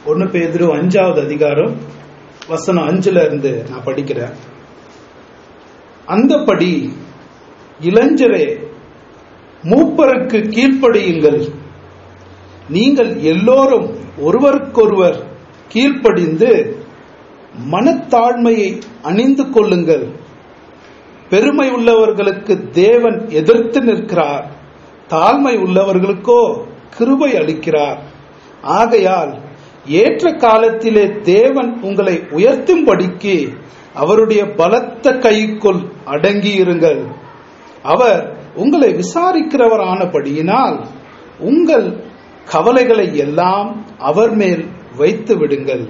ஒன்னு பேதுரு அஞ்சாவது அதிகாரம் வசனம் அஞ்சுல இருந்து நான் படிக்கிறேன் அந்தபடி இளைஞரே மூப்பருக்கு கீழ்ப்படியுங்கள் நீங்கள் எல்லோரும் ஒருவருக்கொருவர் கீழ்ப்படிந்து மனத்தாழ்மையை அணிந்து கொள்ளுங்கள் பெருமை உள்ளவர்களுக்கு தேவன் எதிர்த்து நிற்கிறார் தாழ்மை உள்ளவர்களுக்கோ கிருபை அளிக்கிறார் ஆகையால் ஏற்ற காலத்திலே தேவன் உங்களை உயர்த்தும்படிக்கு அவருடைய பலத்த கைக்குள் அடங்கியிருங்கள் அவர் உங்களை விசாரிக்கிறவர் ஆனபடியினால் உங்கள் கவலைகளை எல்லாம் அவர் மேல் வைத்து விடுங்கள்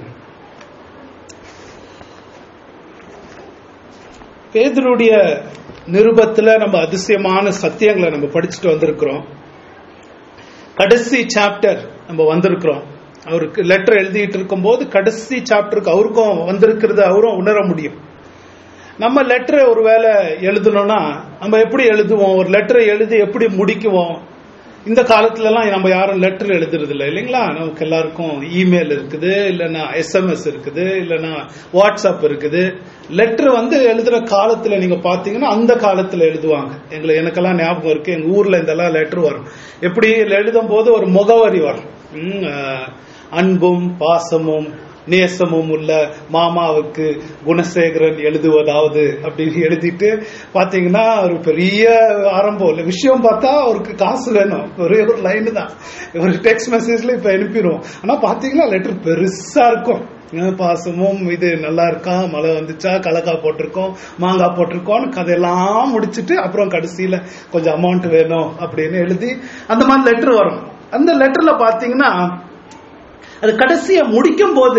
பேதருடைய நிருபத்துல நம்ம அதிசயமான சத்தியங்களை நம்ம படிச்சுட்டு வந்திருக்கிறோம் கடைசி சாப்டர் நம்ம வந்திருக்கிறோம் அவருக்கு லெட்டர் எழுதிட்டு இருக்கும்போது கடைசி சாப்டருக்கு அவருக்கும் வந்திருக்கிறது அவரும் உணர முடியும் நம்ம லெட்டரை ஒருவேளை எழுதணும்னா நம்ம எப்படி எழுதுவோம் ஒரு லெட்டரை எழுதி எப்படி முடிக்குவோம் இந்த காலத்துல எல்லாம் நம்ம யாரும் லெட்டர் எழுதுறது இல்லை இல்லைங்களா நமக்கு எல்லாருக்கும் இமெயில் இருக்குது இல்லைன்னா எஸ்எம்எஸ் இருக்குது இல்லைன்னா வாட்ஸ்அப் இருக்குது லெட்டர் வந்து எழுதுற காலத்துல நீங்க பாத்தீங்கன்னா அந்த காலத்துல எழுதுவாங்க எங்களை எனக்கெல்லாம் ஞாபகம் இருக்கு எங்க ஊர்ல இதெல்லாம் லெட்டர் வரும் எப்படி எழுதும் போது ஒரு முகவரி வரும் உம், அஹ், அன்பும் பாசமும் நேசமும் உள்ள மாமாவுக்கு குணசேகரன் எழுதுவதாவது அப்படின்னு எழுதிட்டு பாத்தீங்கன்னா ஒரு பெரிய ஆரம்பம் இல்ல விஷயம் பார்த்தா அவருக்கு காசு வேணும் ஒரே ஒரு லைன் தான் ஒரு டெக்ஸ்ட் மெசேஜ்ல இப்ப அனுப்பிடுவோம் ஆனா பாத்தீங்கன்னா லெட்டர் பெருசா இருக்கும் அஹ் பாசமும் இது நல்லா இருக்கா மழை வந்துச்சா கலக்கா போட்டிருக்கோம் மாங்காய் போட்டிருக்கோம்னு கதையெல்லாம் முடிச்சிட்டு அப்புறம் கடைசியில கொஞ்சம் அமௌண்ட் வேணும் அப்படின்னு எழுதி அந்த மாதிரி லெட்டர் வரும் அந்த லெட்டர்ல பாத்தீங்கன்னா அது கடைசியை முடிக்கும் போது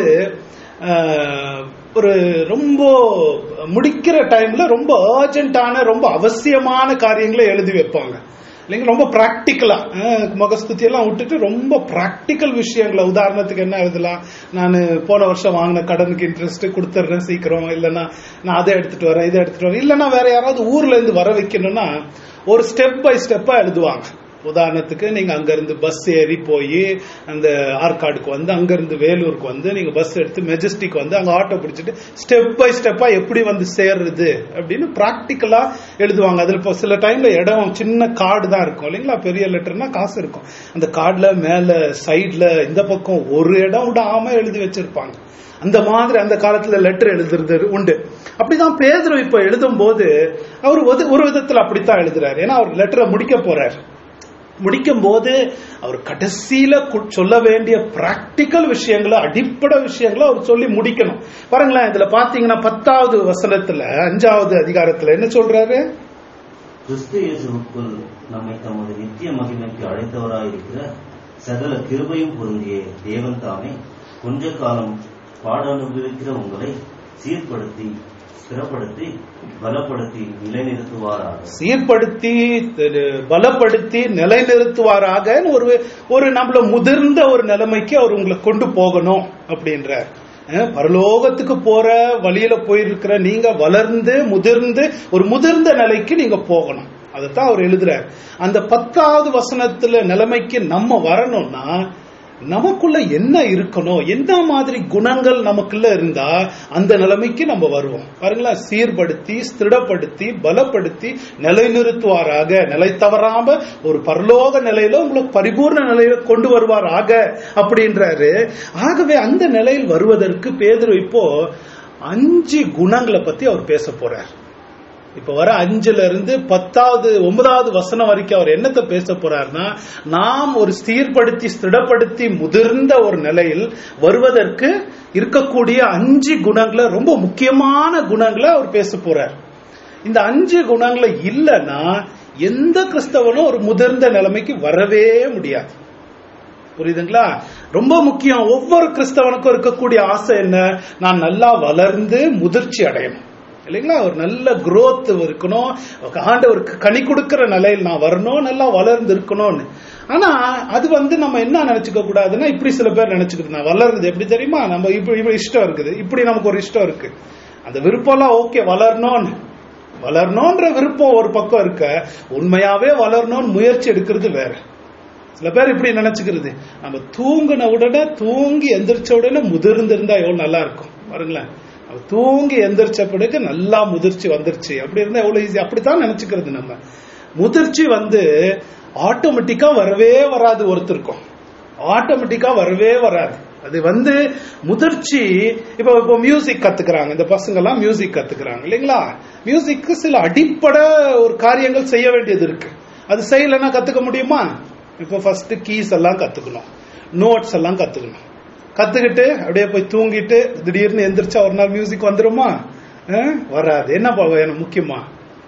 ஆஹ், ஒரு ரொம்ப முடிக்கிற டைம்ல ரொம்ப அர்ஜென்ட்டான ரொம்ப அவசியமான காரியங்களை எழுதி வைப்பாங்க இல்லைங்க ரொம்ப பிராக்டிக்கலா முகஸ்துதி எல்லாம் விட்டுட்டு ரொம்ப பிராக்டிக்கல் விஷயங்களை உதாரணத்துக்கு என்ன எழுதலாம் நான் போன வருஷம் வாங்கின கடனுக்கு இன்ட்ரெஸ்ட் கொடுத்துட்றேன் சீக்கிரம் இல்லைன்னா நான் அதை எடுத்துட்டு வரேன் இதை எடுத்துட்டு வரேன் இல்லைன்னா வேற யாராவது ஊர்ல இருந்து வர வைக்கணும்னா ஒரு ஸ்டெப் பை ஸ்டெப்பா எழுதுவாங்க உதாரணத்துக்கு நீங்க அங்க இருந்து பஸ் ஏறி போய் அந்த ஆற்காடுக்கு வந்து அங்க இருந்து வேலூருக்கு வந்து நீங்க பஸ் எடுத்து மெஜஸ்டிக் வந்து அங்க ஆட்டோ பிடிச்சிட்டு ஸ்டெப் பை ஸ்டெப்பா எப்படி வந்து சேர்றது அப்படின்னு பிராக்டிக்கலா எழுதுவாங்க அதுல இப்போ சில டைம்ல இடம் சின்ன கார்டு தான் இருக்கும் இல்லைங்களா பெரிய லெட்டர்னா காசு இருக்கும் அந்த கார்டுல மேல சைட்ல இந்த பக்கம் ஒரு இடம் விடாம எழுதி வச்சிருப்பாங்க அந்த மாதிரி அந்த காலத்துல லெட்டர் எழுதுறது உண்டு அப்படிதான் பேதுரு இப்ப எழுதும் போது அவர் ஒரு- ஒரு விதத்துல அப்படித்தான் எழுதுறாரு ஏன்னா அவர் லெட்டரை முடிக்க போறாரு முடிக்கும் போது அவர் கடைசியில கு- சொல்ல வேண்டிய பிராக்டிக்கல் விஷயங்களை அடிப்படை விஷயங்களை அவர் சொல்லி முடிக்கணும் பாருங்களேன் இதுல பாத்தீங்கன்னா பத்தாவது வசனத்துல அஞ்சாவது அதிகாரத்துல என்ன சொல்றாரு கிறிஸ்து இயேசுவுக்குள் நம்மை தமது நித்திய மகிமைக்கு அழைத்தவராயிருக்கிற சகல கிருபையும் பொருந்திய தேவன் தாமே கொஞ்ச காலம் பாட அனுபவிக்கிற உங்களை சீர்படுத்தி ஸ்திரப்படுத்தி பலப்படுத்தி நிலைநிறுத்துவாராக சீர்படுத்தி திரு- பலப்படுத்தி நிலைநிறுத்துவாராக ஒரு ஒரு நம்மள முதிர்ந்த ஒரு நிலைமைக்கு அவர் உங்களை கொண்டு போகணும் அப்படின்றார் அஹ் பரலோகத்துக்கு போற வழியில போயிருக்கிற நீங்க வளர்ந்து முதிர்ந்து ஒரு முதிர்ந்த நிலைக்கு நீங்க போகணும் அதைத்தான் அவர் எழுதுறார் அந்த பத்தாவது வசனத்துல நிலைமைக்கு நம்ம வரணும்னா நமக்குள்ள என்ன இருக்கணும் என்ன மாதிரி குணங்கள் நமக்குள்ள இருந்தா அந்த நிலைமைக்கு நம்ம வருவோம் பாருங்களேன் சீர்படுத்தி ஸ்திரப்படுத்தி பலப்படுத்தி நிலைநிறுத்துவாராக நிலை தவறாம ஒரு பரலோக நிலையில உங்களை பரிபூர்ண நிலையில கொண்டு வருவாராக அப்படின்றாரு ஆகவே அந்த நிலையில் வருவதற்கு பேதுரு இப்போ அஞ்சு குணங்களை பத்தி அவர் பேச போறார் இப்ப வர அஞ்சுல இருந்து பத்தாவது ஒன்பதாவது வசனம் வரைக்கும் அவர் என்னத்தை பேச போறாருன்னா நாம் ஒரு சீர்படுத்தி ஸ்திரப்படுத்தி முதிர்ந்த ஒரு நிலையில் வருவதற்கு இருக்கக்கூடிய அஞ்சு குணங்களை ரொம்ப முக்கியமான குணங்களை அவர் பேச போறார் இந்த அஞ்சு குணங்களை இல்லைன்னா எந்த கிறிஸ்தவனும் ஒரு முதிர்ந்த நிலைமைக்கு வரவே முடியாது புரியுதுங்களா ரொம்ப முக்கியம் ஒவ்வொரு கிறிஸ்தவனுக்கும் இருக்கக்கூடிய ஆசை என்ன நான் நல்லா வளர்ந்து முதிர்ச்சி அடையணும் இல்லைங்களா ஒரு நல்ல growth இருக்கணும் ஆண்டவருக்கு கனி கொடுக்கிற நிலையில் நான் வரணும் நல்லா வளர்ந்து இருக்கணும்னு ஆனா அது வந்து நம்ம என்ன நினைச்சுக்க கூடாதுன்னா இப்படி சில பேர் நினைச்சுக்கிட்டு நான் வளர்றது எப்படி தெரியுமா நம்ம இப்படி இப்படி இஷ்டம் இருக்குது இப்படி நமக்கு ஒரு இஷ்டம் இருக்கு அந்த விருப்பம்லாம் ஓகே வளரணும்னு வளரணும்ன்ற விருப்பம் ஒரு பக்கம் இருக்க உண்மையாவே வளரணும்னு முயற்சி எடுக்கிறது வேற சில பேர் இப்படி நினைச்சுக்கிறது நம்ம தூங்கின உடனே தூங்கி எந்திரிச்ச உடனே முதிர்ந்திருந்தா எவ்வளவு நல்லா இருக்கும் பாருங்களேன் நம்ம தூங்கி எந்திரிச்ச பிறகு நல்லா முதிர்ச்சி வந்துருச்சு அப்படி இருந்தா எவ்வளவு ஈஸி அப்படித்தான் நினைச்சுக்கிறது நம்ம முதிர்ச்சி வந்து ஆட்டோமேட்டிக்கா வரவே வராது ஒருத்தருக்கும் ஆட்டோமேட்டிக்கா வரவே வராது அது வந்து முதிர்ச்சி இப்ப இப்போ மியூசிக் கத்துக்கிறாங்க இந்த பசங்க எல்லாம் மியூசிக் கத்துக்கிறாங்க இல்லைங்களா மியூசிக்கு சில அடிப்படை ஒரு காரியங்கள் செய்ய வேண்டியது இருக்கு அது செய்யலைன்னா கத்துக்க முடியுமா இப்போ ஃபர்ஸ்ட் கீஸ் எல்லாம் கத்துக்கணும் நோட்ஸ் எல்லாம் கத்துக்கணும் கத்துக்கிட்டு அப்படியே போய் தூங்கிட்டு திடீர்னு எந்திரிச்சா ஒரு நாள் மியூசிக் வந்துருமா அஹ்? வராது என்ன பா- வேணும் முக்கியமா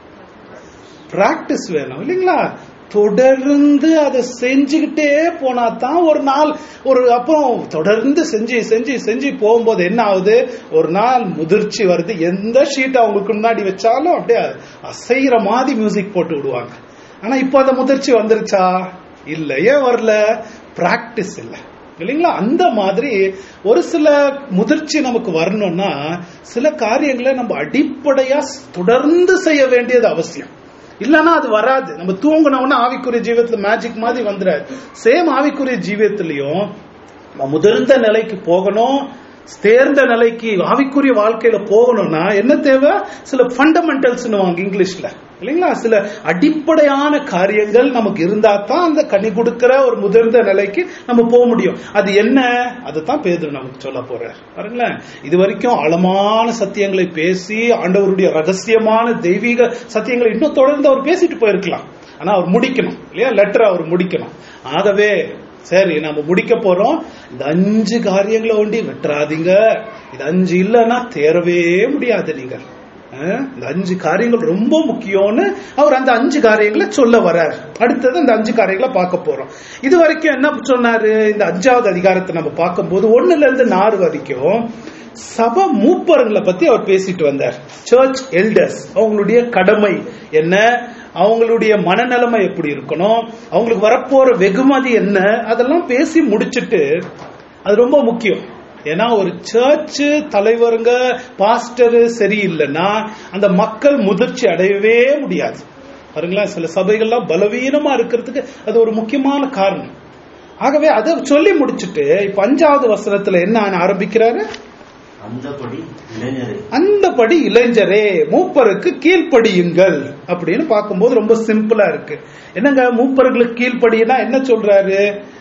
பிராக்டிஸ் வேணும் இல்லைங்களா தொடர்ந்து அதை செஞ்சுக்கிட்டே போனா தான் ஒரு நாள் ஒரு அப்புறம் தொடர்ந்து செஞ்சு செஞ்சு செஞ்சு போகும்போது என்ன ஆகுது ஒரு நாள் முதிர்ச்சி வருது எந்த ஷீட் அவங்களுக்கு முன்னாடி வச்சாலும் அப்படியே அசைகிற மாதிரி மியூசிக் போட்டு விடுவாங்க ஆனா இப்போ அந்த முதிர்ச்சி வந்துருச்சா இல்ல ஏன் வரல பிராக்டிஸ் இல்லை இல்லைங்களா அந்த மாதிரி ஒரு சில முதிர்ச்சி நமக்கு வரணும்னா சில காரியங்களை நம்ம அடிப்படையா தொடர்ந்து செய்ய வேண்டியது அவசியம் இல்லைன்னா அது வராது நம்ம தூங்கினோம்னா ஆவிக்குரிய ஜீவியத்துல மேஜிக் மாதிரி வந்துடாது சேம் ஆவிக்குரிய ஜீவியத்திலையும் நம்ம முதிர்ந்த நிலைக்கு போகணும் தேர்ந்த நிலைக்கு ஆவிக்குரிய வாழ்க்கையில போகணும்னா என்ன தேவை சில ஃபண்டமெண்டல்ஸ் இங்கிலீஷ்ல இல்லைங்களா சில அடிப்படையான காரியங்கள் நமக்கு இருந்தா தான் அந்த கனி கொடுக்கிற ஒரு முதிர்ந்த நிலைக்கு நம்ம போக முடியும் அது என்ன அதுதான் பேதுரு நமக்கு சொல்ல போறார் பாருங்களேன் இது வரைக்கும் ஆழமான சத்தியங்களை பேசி ஆண்டவருடைய ரகசியமான தெய்வீக சத்தியங்களை இன்னும் தொடர்ந்து அவர் பேசிட்டு போயிருக்கலாம் ஆனா அவர் முடிக்கணும் இல்லையா லெட்டர் அவர் முடிக்கணும் ஆகவே சரி நம்ம முடிக்க போறோம் இந்த அஞ்சு காரியங்களை ஒண்டி விட்டுறாதீங்க இது அஞ்சு இல்லைன்னா தேரவே முடியாது நீங்கள் அஹ், இந்த அஞ்சு காரியங்கள் ரொம்ப முக்கியம்னு அவர் அந்த அஞ்சு காரியங்களை சொல்ல வர்றார் அடுத்தது இந்த அஞ்சு காரியங்களை பார்க்க போறோம் இது வரைக்கும் என்ன சொன்னாரு இந்த அஞ்சாவது அதிகாரத்தை நம்ம பார்க்கும்போது ஒண்ணுல இருந்து நாலு வரைக்கும் சபை மூப்பர்களை பத்தி அவர் பேசிட்டு வந்தார் சர்ச் எல்டர்ஸ் அவங்களுடைய கடமை என்ன அவங்களுடைய மனநிலைமை எப்படி இருக்கணும் அவங்களுக்கு வரப்போற வெகுமதி என்ன அதெல்லாம் பேசி முடிச்சிட்டு அது ரொம்ப முக்கியம் ஏன்னா ஒரு சர்ச் தலைவருங்க பாஸ்டர் சரியில்லைன்னா அந்த மக்கள் முதிர்ச்சி அடையவே முடியாது பாருங்களேன் சில சபைகள்லாம் பலவீனமா இருக்கிறதுக்கு அது ஒரு முக்கியமான காரணம் ஆகவே அதை சொல்லி முடிச்சிட்டு இப்ப அஞ்சாவது வசனத்துல என்ன ஆரம்பிக்கிறாரு அந்தபடி இளைஞரே அந்தபடி இளைஞரே மூப்பருக்கு கீழ்ப்படியுங்கள் அப்படின்னு பார்க்கும்போது ரொம்ப சிம்பிளா இருக்கு என்னங்க மூப்பர்களுக்கு கீழ்ப்படினா என்ன சொல்றாரு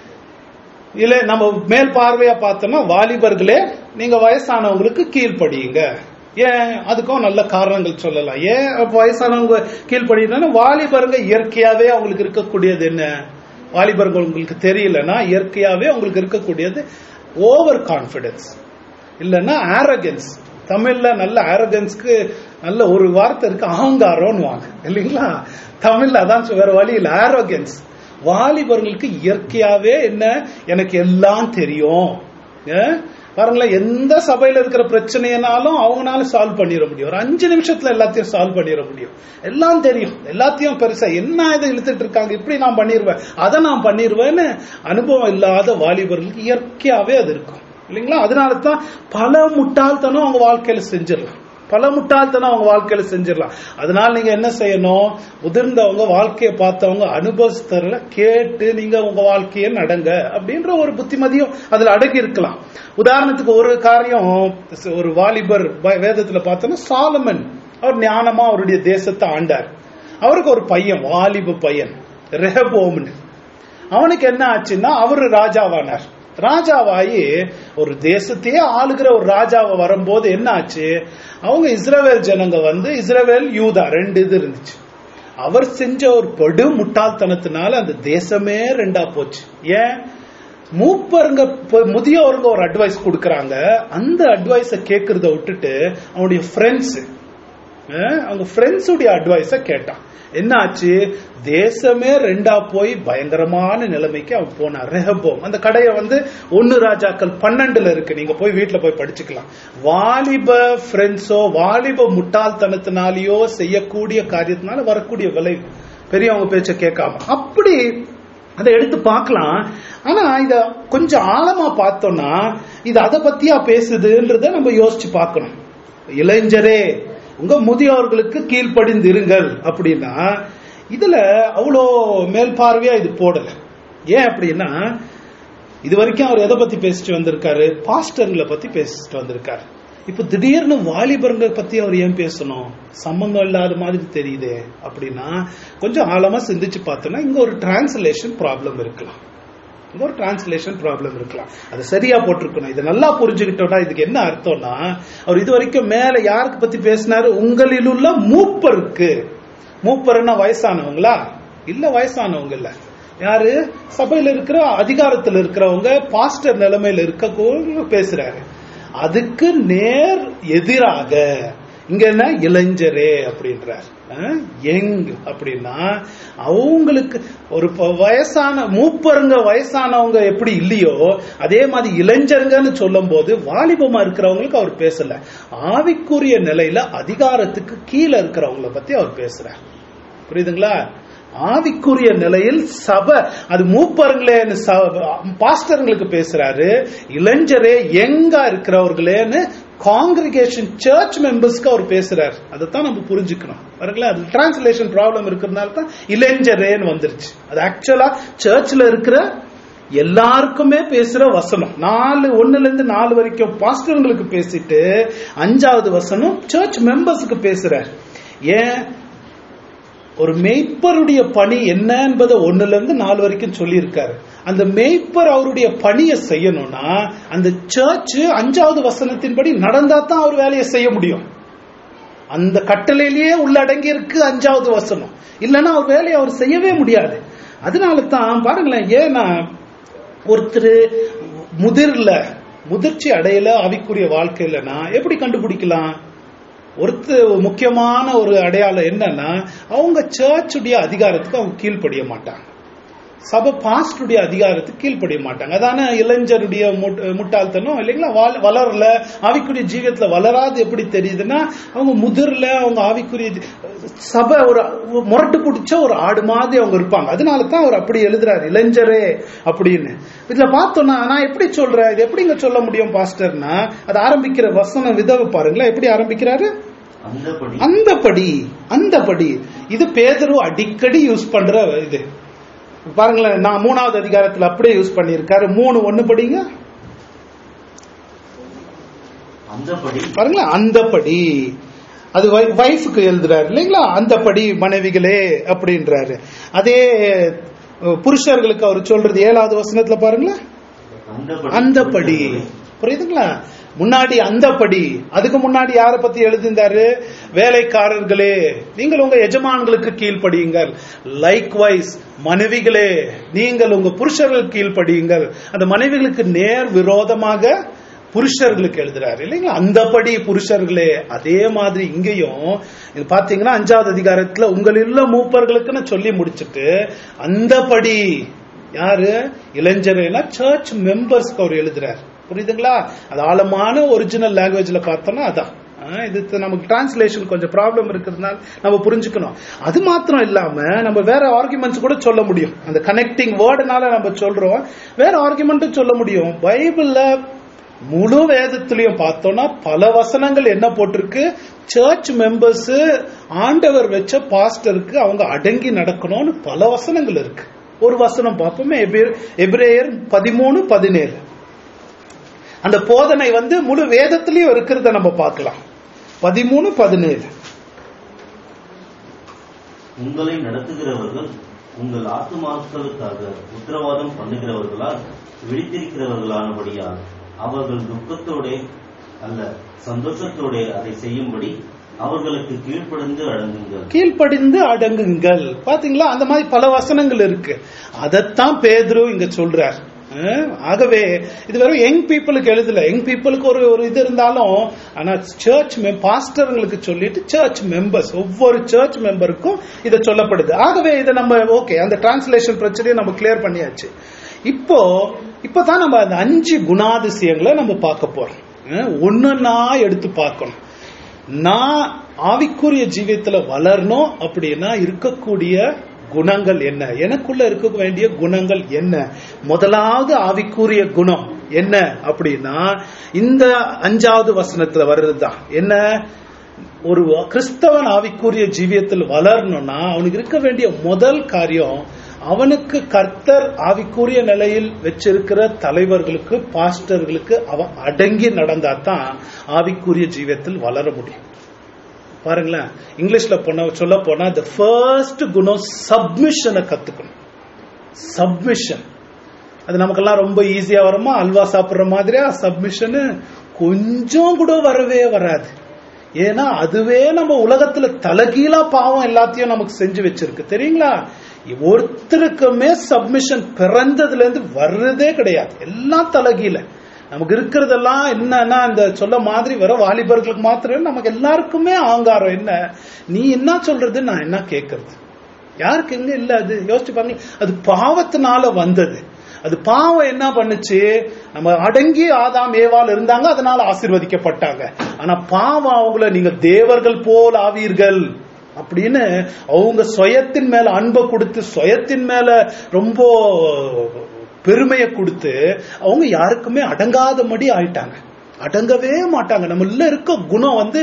இல்ல நம்ம மேல் பார்வையா பார்த்தோம்னா வாலிபர்களே நீங்க வயசானவங்களுக்கு கீழ்ப்படியுங்க ஏன் அதுக்கும் நல்ல காரணங்கள் சொல்லலாம் ஏன் அப்ப வயசானவங்க கீழ்ப்படினா வாலிபருங்க இயற்கையாவே அவங்களுக்கு இருக்கக்கூடியது என்ன வாலிபர்கள் உங்களுக்கு தெரியலன்னா இயற்கையாவே அவங்களுக்கு இருக்கக்கூடியது ஓவர் கான்பிடன்ஸ் இல்லைன்னா ஆரகன்ஸ் தமிழ்ல நல்ல ஆரகன்ஸ்க்கு நல்ல ஒரு வார்த்தை இருக்கு அகங்காரம்னு வாங்க இல்லைங்களா தமிழ்ல அதான் சொ- வேற வழி இல்ல ஆரோகன்ஸ் வாலிபர்களுக்கு இயற்கையாவே என்ன எனக்கு எல்லாம் தெரியும் ஏன்? பாருங்களேன் எந்த சபையில இருக்கிற பிரச்சனைனாலும் அவங்களால சால்வ் பண்ணிட முடியும் ஒரு அஞ்சு நிமிஷத்துல எல்லாத்தையும் சால்வ் பண்ணிட முடியும் எல்லாம் தெரியும் எல்லாத்தையும் பெருசா என்ன இதை இழுத்துட்டு இருக்காங்க இப்படி நான் பண்ணிடுவேன் அதை நான் பண்ணிடுவேன்னு அனுபவம் இல்லாத வாலிபர்களுக்கு இயற்கையாவே அது இருக்கும் இல்லைங்களா அதனால தான் பல முட்டாள்தனம் அவங்க வாழ்க்கையில செஞ்சிடலாம் பல முட்டாள்தனம் அவங்க வாழ்க்கையில செஞ்சிடலாம் அதனால நீங்க என்ன செய்யணும் முதிர்ந்தவங்க வாழ்க்கையை பார்த்தவங்க அனுபவஸ்தர்ல கேட்டு நீங்க உங்க வாழ்க்கையை நடங்க அப்படின்ற ஒரு புத்திமதியும் அதுல அடங்கி இருக்கலாம் உதாரணத்துக்கு ஒரு காரியம் ஒரு வாலிபர் ப- வேதத்துல பார்த்தோம்னா சாலமன் அவர் ஞானமா அவருடைய தேசத்தை ஆண்டார் அவருக்கு ஒரு பையன் வாலிப பையன் ரெஹபோம்னு அவனுக்கு என்ன ஆச்சுன்னா அவரு ராஜாவானார் ராஜாவாயி ஒரு தேசத்தையே ஆளுகிற ஒரு ராஜாவை வரும்போது என்ன ஆச்சு அவங்க இஸ்ரவேல் ஜனங்க வந்து இஸ்ரவேல் யூதா ரெண்டு இது இருந்துச்சு அவர் செஞ்ச ஒரு படு முட்டாள்தனத்தினால அந்த தேசமே ரெண்டா போச்சு ஏன் மூப்பருங்க ப- முதியவருங்க ஒரு அட்வைஸ் கொடுக்கறாங்க அந்த அட்வைஸ கேட்கறத விட்டுட்டு அவனுடைய ஃப்ரெண்ட்ஸ் அவங்க ஃப்ரெண்ட்ஸுடைய அட்வைஸ கேட்டான் என்ன ஆச்சு தேசமே ரெண்டா போய் பயங்கரமான நிலைமைக்கு அவன் போனான் ரெஹபோம் அந்த கடையை வந்து ஒன்னு ராஜாக்கள் பன்னெண்டுல இருக்கு நீங்க போய் வீட்டுல போய் படிச்சுக்கலாம் வாலிப ஃப்ரெண்ட்ஸோ வாலிப முட்டாள்தனத்தினாலேயோ செய்யக்கூடிய காரியத்தினால வரக்கூடிய விளைவு பெரியவங்க பேச்ச கேட்காம அப்படி அதை எடுத்து பார்க்கலாம் ஆனா இத கொஞ்சம் ஆழமா பார்த்தோம்னா இது அதை பத்தியா பேசுதுன்றத நம்ம யோசிச்சு பார்க்கணும் இளைஞரே உங்க முதியோர்களுக்கு கீழ்ப்படிந்து இருங்கள் அப்படின்னா இதுல அவ்வளோ மேல் பார்வையா இது போடல ஏன் அப்படின்னா இது வரைக்கும் அவர் எதை பத்தி பேசிட்டு வந்திருக்காரு பாஸ்டர்களை பத்தி பேசிட்டு வந்திருக்காரு இப்ப திடீர்னு வாலிபர்களை பத்தி அவர் ஏன் பேசணும் சம்பந்தம் இல்லாத மாதிரி தெரியுதே அப்படின்னா கொஞ்சம் ஆழமா சிந்திச்சு பார்த்தோம்னா இங்க ஒரு டிரான்ஸ்லேஷன் ப்ராப்ளம் இருக்கலாம் இங்க ஒரு டிரான்ஸ்லேஷன் ப்ராப்ளம் இருக்கலாம் அது சரியா போட்டிருக்கணும் இதை நல்லா புரிஞ்சுக்கிட்டோம்னா இதுக்கு என்ன அர்த்தம்னா அவர் இது வரைக்கும் மேல யாருக்கு பத்தி பேசினாரு உங்களில் உள்ள மூப்பருக்கு மூப்பர்னா வயசானவங்களா இல்ல வயசானவங்க இல்ல யாரு சபையில இருக்கிற அதிகாரத்துல இருக்கிறவங்க பாஸ்டர் நிலைமையில இருக்க பேசுறாரு அதுக்கு நேர் எதிராக இங்க என்ன இளைஞரே அப்படின்றார் யங் அப்படின்னா அவங்களுக்கு ஒரு ப- வயசான மூப்பருங்க வயசானவங்க எப்படி இல்லையோ அதே மாதிரி இளைஞருங்கன்னு சொல்லும் போது வாலிபமா இருக்கிறவங்களுக்கு அவர் பேசல ஆவிக்குரிய நிலையில அதிகாரத்துக்கு கீழே இருக்கிறவங்கள பத்தி அவர் பேசுறார் புரியுதுங்களா ஆவிக்குரிய நிலையில் சபை அது மூப்பருங்களேன்னு ச- பாஸ்டருங்களுக்கு பேசுறாரு இளைஞரே எங்கா இருக்கிறவர்களேன்னு காங்கிரிகேஷன் சர்ச் மெம்பர்ஸ்க்கு அவர் பேசுறாரு அதைத்தான் நம்ம புரிஞ்சுக்கணும் பாருங்களேன் அது டிரான்ஸ்லேஷன் ப்ராப்ளம் இருக்கிறதுனால தான் இளைஞரேன்னு வந்துருச்சு அது ஆக்சுவலா சர்ச்ல இருக்கிற எல்லாருக்குமே பேசுற வசனம் நாலு ஒண்ணுல இருந்து நாலு வரைக்கும் பாஸ்டருங்களுக்கு பேசிட்டு அஞ்சாவது வசனம் சர்ச் மெம்பர்ஸுக்கு பேசுறார் ஏன் ஒரு மெய்ப்பருடைய பணி என்ன என்பதை ஒண்ணுல இருந்து நாலு வரைக்கும் சொல்லியிருக்காரு அந்த மெய்ப்பர் அவருடைய பணியை செய்யணும்னா அந்த சர்ச் அஞ்சாவது வசனத்தின்படி நடந்தா தான் அவர் வேலையை செய்ய முடியும் அந்த கட்டளையிலேயே உள்ளடங்கி இருக்கு அஞ்சாவது வசனம் இல்லைன்னா அவர் வேலையை அவர் செய்யவே முடியாது அதனால தான் பாருங்களேன் ஏன்னா ஒருத்தர் முதிர்ல முதிர்ச்சி அடையல ஆவிக்குரிய வாழ்க்கையிலனா எப்படி கண்டுபிடிக்கலாம் ஒருத்தர் முக்கியமான ஒரு அடையாளம் என்னன்னா அவங்க சர்ச்சுடைய அதிகாரத்துக்கு அவங்க கீழ்ப்படிய மாட்டாங்க சபை பாஸ்டுடைய அதிகாரத்துக்கு கீழ்ப்படிய மாட்டாங்க அதான இளைஞருடைய முட்- முட்டாள்தனம் இல்லைங்களா வள- வளரல ஆவிக்குரிய ஜீவியத்துல வளராது எப்படி தெரியுதுன்னா அவங்க முதிர்ல அவங்க ஆவிக்குரிய ஜீ- சபை ஒரு முரட்டு பிடிச்ச ஒரு ஆடு மாதிரி அவங்க இருப்பாங்க அதனால தான் அவர் அப்படி எழுதுறாரு இளைஞரே அப்படின்னு இதுல பார்த்தோம்னா நான் எப்படி சொல்றேன் இது எப்படிங்க சொல்ல முடியும் பாஸ்டர்னா அது ஆரம்பிக்கிற வசனம் விதவை பாருங்களேன் எப்படி ஆரம்பிக்கிறாரு அந்தபடி அந்தபடி அந்தபடி இது பேதரு அடிக்கடி யூஸ் பண்ற இது பாருங்களேன் நான் மூணாவது அதிகாரத்துல அப்படியே யூஸ் பண்ணியிருக்காரு மூணு ஒண்ணு படிங்க அந்தபடி பாருங்களேன் அந்தபடி அது வைஃபுக்கு எழுதுறாரு இல்லைங்களா அந்தபடி மனைவிகளே அப்படின்றாரு அதே அஹ், புருஷர்களுக்கு அவர் சொல்றது ஏழாவது வசனத்துல பாருங்களேன் அந்தபடி அந்தபடி புரியுதுங்களா முன்னாடி அந்தபடி அதுக்கு முன்னாடி யாரை பத்தி எழுதியிருந்தாரு வேலைக்காரர்களே நீங்கள் உங்க எஜமான்களுக்கு கீழ்ப்படியுங்கள் லைக் வைஸ் மனைவிகளே நீங்கள் உங்க புருஷர்கள் கீழ்ப்படியுங்கள் அந்த மனைவிகளுக்கு நேர் விரோதமாக புருஷர்களுக்கு எழுதுறாரு இல்லைங்களா அந்தபடி புருஷர்களே அதே மாதிரி இங்கேயும் இது பாத்தீங்கன்னா அஞ்சாவது அதிகாரத்துல உங்களில் மூப்பர்களுக்குன்னு சொல்லி முடிச்சிட்டு அந்தபடி யாரு இளைஞர்னா சர்ச் மெம்பர்ஸ்க்கு அவர் எழுதுறாரு புரியுதுங்களா அது ஆழமான ஒரிஜினல் லாங்குவேஜ்ல பார்த்தோம்னா அதான் ஆ, இது த- நமக்கு டிரான்ஸ்லேஷன் கொஞ்சம் ப்ராப்ளம் இருக்கிறதுனால நம்ம புரிஞ்சுக்கணும் அது மாத்திரம் இல்லாம நம்ம வேற ஆர்குமெண்ட்ஸ் கூட சொல்ல முடியும் அந்த கனெக்டிங் வேர்டுனால நம்ம சொல்றோம் வேற ஆர்குமெண்ட்டும் சொல்ல முடியும் பைபிள்ல முழு வேதத்திலையும் பார்த்தோம்னா பல வசனங்கள் என்ன போட்டிருக்கு சர்ச் மெம்பர்ஸ் ஆண்டவர் வச்ச பாஸ்டருக்கு அவங்க அடங்கி நடக்கணும்னு பல வசனங்கள் இருக்கு ஒரு வசனம் பார்ப்போமே எபிரே- எபிரேயர் பதிமூணு பதினேழு அந்த போதனை வந்து முழு வேதத்திலையும் இருக்கிறத நம்ம பார்க்கலாம் பதிமூணு பதினேழு உங்களை நடத்துகிறவர்கள் உங்கள் ஆத்துமாக்களுக்காக உத்தரவாதம் பண்ணுகிறவர்களால் விழித்திருக்கிறவர்களானபடியால் அவர்கள் துக்கத்தோடே அல்ல சந்தோஷத்தோடே அதை செய்யும்படி அவர்களுக்கு கீழ்ப்படிந்து அடங்குங்கள் கீழ்ப்படிந்து அடங்குங்கள் பாத்தீங்களா அந்த மாதிரி பல வசனங்கள் இருக்கு அதைத்தான் பேதுரு இங்க சொல்றார் அஹ், ஆகவே இது வெறும் யங் பீப்புளுக்கு எழுதல யங் பீப்புளுக்கு ஒரு ஒரு இது இருந்தாலும் ஆனா சர்ச் பாஸ்டர்களுக்கு சொல்லிட்டு சர்ச் மெம்பர்ஸ் ஒவ்வொரு சர்ச் மெம்பருக்கும் இதை சொல்லப்படுது ஆகவே இதை நம்ம ஓகே அந்த டிரான்ஸ்லேஷன் பிரச்சனையை நம்ம கிளியர் பண்ணியாச்சு இப்போ இப்பதான் நம்ம அந்த அஞ்சு குணாதிசயங்களை நம்ம பார்க்க போறோம் அஹ், ஒன்னொன்னா எடுத்து பார்க்கணும் நான் ஆவிக்குரிய ஜீவியத்துல வளரணும் அப்படின்னா இருக்கக்கூடிய குணங்கள் என்ன எனக்குள்ள இருக்க வேண்டிய குணங்கள் என்ன முதலாவது ஆவிக்குரிய குணம் என்ன அப்படின்னா இந்த அஞ்சாவது வசனத்துல வர்றதுதான் என்ன ஒரு கிறிஸ்தவன் ஆவிக்குரிய ஜீவியத்தில் வளரணும்னா அவனுக்கு இருக்க வேண்டிய முதல் காரியம் அவனுக்கு கர்த்தர் ஆவிக்குரிய நிலையில் வச்சிருக்கிற தலைவர்களுக்கு பாஸ்டர்களுக்கு அவன் அடங்கி நடந்தாதான் ஆவிக்குரிய ஜீவியத்தில் வளர முடியும் பாருங்களேன் இங்கிலீஷ்ல போன சொல்ல போனா த ஃபர்ஸ்ட் குணம் சப்மிஷனை கத்துக்கணும் சப்மிஷன் அது நமக்கெல்லாம் ரொம்ப ஈஸியா வருமா அல்வா சாப்பிடுற மாதிரியா சப்மிஷன் கொஞ்சம் கூட வரவே வராது ஏன்னா அதுவே நம்ம உலகத்துல தலகீழா பாவம் எல்லாத்தையும் நமக்கு செஞ்சு வச்சிருக்கு தெரியுங்களா ஒருத்தருக்குமே சப்மிஷன் பிறந்ததுல இருந்து வர்றதே கிடையாது எல்லாம் தலகீழ நமக்கு இருக்கிறதெல்லாம் என்னன்னா இந்த சொல்ல மாதிரி வர வாலிபர்களுக்கு மாத்திரம் நமக்கு எல்லாருக்குமே ஆங்காரம் என்ன நீ என்ன சொல்றது நான் என்ன கேட்கறது யாருக்கு எங்க இல்ல அது யோசிச்சு பாருங்க அது பாவத்தினால வந்தது அது பாவம் என்ன பண்ணுச்சு நம்ம அடங்கி ஆதாம் ஏவால் இருந்தாங்க அதனால ஆசீர்வதிக்கப்பட்டாங்க ஆனா பாவம் அவங்கள நீங்க தேவர்கள் போல் ஆவீர்கள் அப்படின்னு அவங்க சுயத்தின் மேல அன்பை கொடுத்து சுயத்தின் மேல ரொம்ப பெருமையை கொடுத்து அவங்க யாருக்குமே அடங்காதபடி ஆயிட்டாங்க அடங்கவே மாட்டாங்க நம்மள இருக்க குணம் வந்து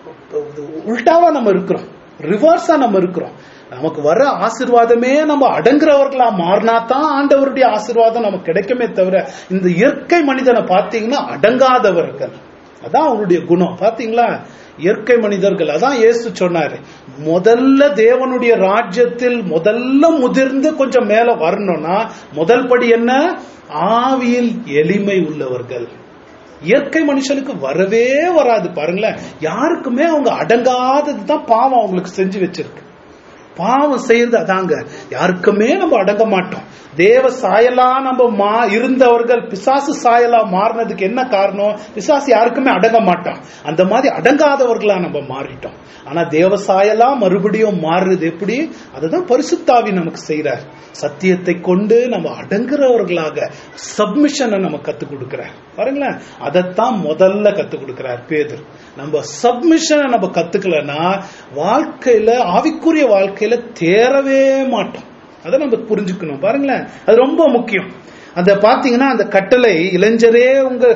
உல்டாவா நம்ம இருக்கிறோம் ரிவர்ஸா நம்ம இருக்கிறோம் நமக்கு வர ஆசிர்வாதமே நம்ம அடங்குறவர்களா மாறினா தான் ஆண்டவருடைய ஆசிர்வாதம் நமக்கு கிடைக்குமே தவிர இந்த இயற்கை மனிதனை பார்த்தீங்கன்னா அடங்காதவர்கள் அதான் அவங்களுடைய குணம் பாத்தீங்களா இயற்கை மனிதர்கள் அதான் இயேசு சொன்னாரு முதல்ல தேவனுடைய ராஜ்யத்தில் முதல்ல முதிர்ந்து கொஞ்சம் மேல வரணும்னா முதல் படி என்ன ஆவியில் எளிமை உள்ளவர்கள் இயற்கை மனுஷனுக்கு வரவே வராது பாருங்களேன் யாருக்குமே அவங்க அடங்காதது தான் பாவம் அவங்களுக்கு செஞ்சு வச்சிருக்கு பாவம் செய்யறது அதாங்க யாருக்குமே நம்ம அடங்க மாட்டோம் தேவ சாயலா நம்ம மா இருந்தவர்கள் பிசாசு சாயலா மாறினதுக்கு என்ன காரணம் பிசாசு யாருக்குமே அடங்க மாட்டோம் அந்த மாதிரி அடங்காதவர்களா நம்ம மாறிட்டோம் ஆனா தேவ சாயலா மறுபடியும் மாறுறது எப்படி அதுதான் பரிசுத்தாவி நமக்கு செய்யறார் சத்தியத்தை கொண்டு நம்ம அடங்குறவர்களாக சப்மிஷனை நம்ம கத்துக் கொடுக்கிறார் பாருங்களேன் அதைத்தான் முதல்ல கத்துக் கொடுக்கிறார் பேதர் நம்ம சப்மிஷனை நம்ம கத்துக்கலன்னா வாழ்க்கையில ஆவிக்குரிய வாழ்க்கையில தேரவே மாட்டோம் அதை நம்ம புரிஞ்சுக்கணும் பாருங்களேன் அது ரொம்ப முக்கியம் அந்த பாத்தீங்கன்னா அந்த கட்டளை இளைஞரே உங்க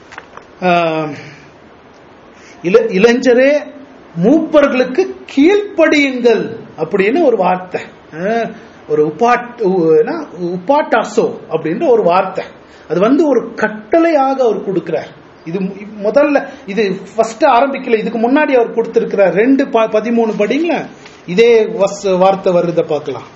ஆஹ், இள- இளைஞரே மூப்பர்களுக்கு கீழ்ப்படியுங்கள் அப்படின்னு ஒரு வார்த்தை ஆஹ், ஒரு உப்பாட் உ- என்ன? உப்பாட்டாசோ அப்படின்ற ஒரு வார்த்தை அது வந்து ஒரு கட்டளையாக அவர் கொடுக்கிறார் இது மு- முதல்ல இது ஃபர்ஸ்ட் ஆரம்பிக்கல இதுக்கு முன்னாடி அவர் கொடுத்திருக்கிறார் ரெண்டு ப- பதிமூணு படிங்களா இதே வஸ்- வார்த்தை வருத பார்க்கலாம்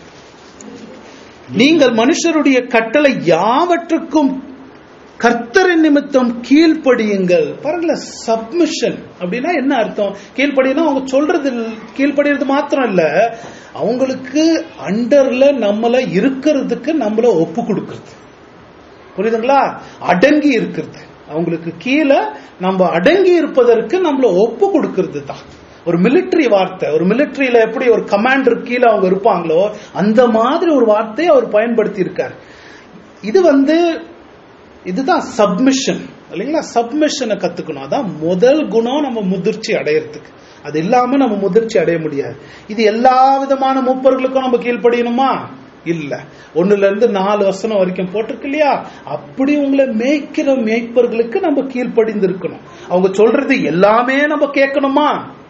நீங்கள் மனுஷருடைய கட்டளை யாவற்றுக்கும் கர்த்தரின் நிமித்தம் கீழ்ப்படியுங்கள் பாருங்களேன் சப்மிஷன் அப்படின்னா என்ன அர்த்தம் கீழ்ப்படினா அவங்க சொல்றது இல்ல- கீழ்ப்படிறது மாத்திரம் இல்ல அவங்களுக்கு அண்டர்ல நம்மள இருக்கிறதுக்கு நம்மள ஒப்பு கொடுக்கிறது புரியுதுங்களா அடங்கி இருக்கிறது அவங்களுக்கு கீழே நம்ம அடங்கி இருப்பதற்கு நம்மள ஒப்பு கொடுக்கிறது தான் ஒரு மிலிட்டரி வார்த்தை ஒரு மிலிட்டரியில எப்படி ஒரு கமாண்டர் கீழே அவங்க இருப்பாங்களோ அந்த மாதிரி ஒரு வார்த்தையை அவர் பயன்படுத்தி இருக்கார் இது வந்து இதுதான் சப்மிஷன் இல்லைங்களா சப்மிஷனை கத்துக்கணும் அதான் முதல் குணம் நம்ம முதிர்ச்சி அடையறதுக்கு அது இல்லாம நம்ம முதிர்ச்சி அடைய முடியாது இது எல்லா விதமான மூப்பர்களுக்கும் நம்ம கீழ்ப்படியணுமா இல்ல ஒண்ணுல இருந்து நாலு வசனம் வரைக்கும் போட்டிருக்கு இல்லையா அப்படி உங்களை மேய்க்கிற மேய்ப்பர்களுக்கு நம்ம கீழ்ப்படிந்து இருக்கணும் அவங்க சொல்றது எல்லாமே நம்ம கேட்கணுமா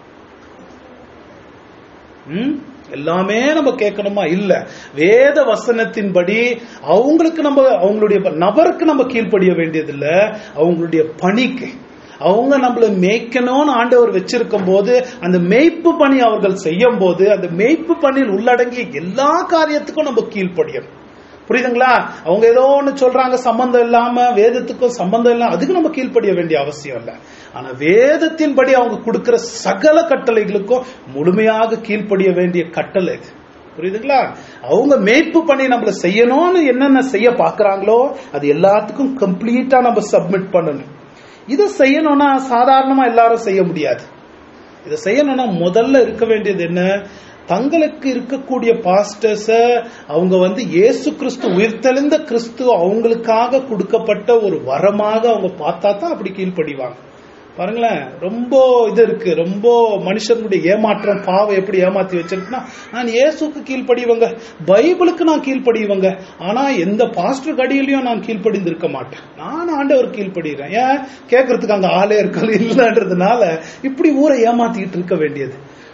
ம்? எல்லாமே நம்ம கேட்கணுமா இல்ல வேத வசனத்தின்படி அவங்களுக்கு நம்ம அவங்களுடைய நபருக்கு நம்ம கீழ்ப்படிய வேண்டியதில்ல அவங்களுடைய பணிக்கு அவங்க நம்மள மேய்க்கணும்னு ஆண்டவர் வச்சிருக்கும் போது அந்த மேய்ப்பு பணி அவர்கள் செய்யும் போது அந்த மேய்ப்பு பணியில் உள்ளடங்கிய எல்லா காரியத்துக்கும் நம்ம கீழ்ப்படியணும் புரியுதுங்களா அவங்க ஏதோ ஒண்ணு சொல்றாங்க சம்பந்தம் இல்லாம வேதத்துக்கும் சம்பந்தம் இல்லாம அதுக்கு நம்ம கீழ்ப்படிய வேண்டிய அவசியம் இல்லை ஆனா வேதத்தின்படி அவங்க கொடுக்கிற சகல கட்டளைகளுக்கும் முழுமையாக கீழ்ப்படிய வேண்டிய கட்டளை இது புரியுதுங்களா அவங்க மேய்ப்பு பண்ணி நம்மள செய்யணும்னு என்னென்ன செய்ய பாக்குறாங்களோ அது எல்லாத்துக்கும் கம்ப்ளீட்டா நம்ம சப்மிட் பண்ணணும் இதை செய்யணும்னா சாதாரணமா எல்லாரும் செய்ய முடியாது இதை செய்யணும்னா முதல்ல இருக்க வேண்டியது என்ன தங்களுக்கு இருக்கக்கூடிய பாஸ்டர்ஸ அவங்க வந்து இயேசு கிறிஸ்து உயிர்த்தெழுந்த கிறிஸ்து அவங்களுக்காக கொடுக்கப்பட்ட ஒரு வரமாக அவங்க பார்த்தா தான் அப்படி கீழ்ப்படிவாங்க பாருங்களேன் ரொம்ப இது இருக்கு ரொம்ப மனுஷனுடைய ஏமாற்றம் பாவம் எப்படி ஏமாத்தி வச்சிருக்குன்னா நான் இயேசுக்கு கீழ்ப்படிவங்க பைபிளுக்கு நான் கீழ்ப்படிவங்க ஆனா எந்த பாஸ்டர் கடியிலையும் நான் கீழ்ப்படிந்திருக்க மாட்டேன் நான் ஆண்டவர் கீழ்ப்படுகிறேன் ஏன் கேட்கறதுக்கு அங்க ஆளே இருக்கல இல்லைன்றதுனால இப்படி ஊரை ஏமாத்திக்கிட்டு இருக்க வேண்டியது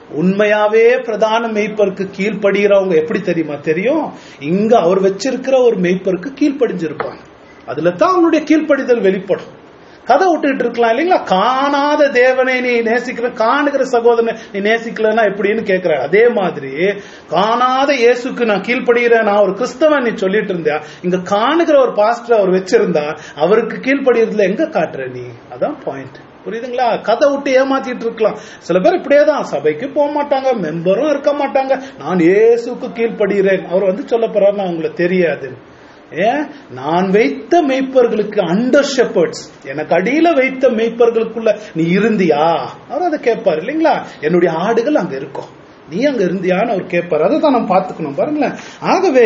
உண்மையாவே பிரதான மெய்ப்பருக்கு கீழ்ப்படுகிறவங்க எப்படி தெரியுமா தெரியும் இங்க அவர் வச்சிருக்கிற ஒரு மெய்ப்பருக்கு கீழ்ப்படிஞ்சிருப்பாங்க அதுல தான் அவங்களுடைய கீழ்ப்படிதல் வெளிப்படும் கதை விட்டுட்டு இருக்கலாம் இல்லைங்களா காணாத தேவனை நீ நேசிக்கிற காணுகிற சகோதரனை நீ நேசிக்கலன்னா எப்படின்னு கேட்கிற அதே மாதிரி காணாத இயேசுக்கு நான் கீழ்ப்படுகிறேன் நான் ஒரு கிறிஸ்தவன் நீ சொல்லிட்டு இருந்தியா இங்க காணுகிற ஒரு பாஸ்டர் அவர் வச்சிருந்தா அவருக்கு கீழ்ப்படுகிறதுல எங்க காட்டுற நீ அதான் பாயிண்ட் புரியுதுங்களா கதை விட்டு ஏமாத்திட்டு இருக்கலாம் சில பேர் இப்படியே தான் சபைக்கு போக மாட்டாங்க மெம்பரும் இருக்க மாட்டாங்க நான் இயேசுக்கு கீழ்ப்படுகிறேன் அவர் வந்து சொல்ல போறாரு நான் உங்களுக்கு தெரியாது ஏன் நான் வைத்த மெய்ப்பர்களுக்கு அண்டர் ஷெப்பர்ட்ஸ் எனக்கு அடியில வைத்த மெய்ப்பர்களுக்குள்ள நீ இருந்தியா அவர் அதை கேட்பாரு இல்லைங்களா என்னுடைய ஆடுகள் அங்க இருக்கும் நீ அங்க இருந்தியான்னு அவர் கேட்பாரு அதை தான் நம்ம பார்த்துக்கணும் பாருங்களேன் ஆகவே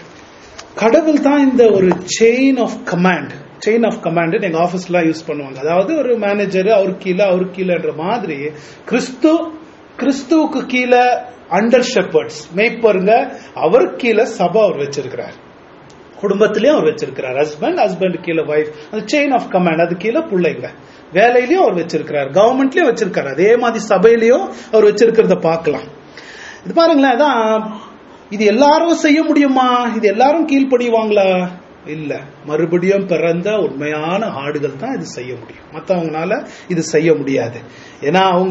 கடவுள் தான் இந்த ஒரு chain of command chain of command எங்க ஆபீஸ்ல யூஸ் பண்ணுவாங்க அதாவது ஒரு மேனேஜர் அவர் கீழே அவர் கீழேன்ற மாதிரி கிறிஸ்து கிறிஸ்துவுக்கு கீழே அண்டர் ஷெப்பர்ட்ஸ் மேய்ப்பருங்க அவர் கீழே சபை அவர் வச்சிருக்கிறார் குடும்பத்திலயும் அவர் வச்சிருக்கிறார் ஹஸ்பண்ட் ஹஸ்பண்ட் கீழே ஒய்ஃப் அந்த செயின் ஆஃப் கமாண்ட் அது கீழே பிள்ளைங்க வேலையிலயும் அவர் வச்சிருக்கிறார் கவர்மெண்ட்லயும் வச்சிருக்காரு அதே மாதிரி சபையிலயும் அவர் வச்சிருக்கிறத பார்க்கலாம் இது பாருங்களேன் அதான் இது எல்லாரும் செய்ய முடியுமா இது எல்லாரும் கீழ்ப்படிவாங்களா இல்ல மறுபடியும் பிறந்த உண்மையான ஆடுகள் தான் இது செய்ய முடியும் மற்றவங்கனால இது செய்ய முடியாது ஏன்னா அவங்க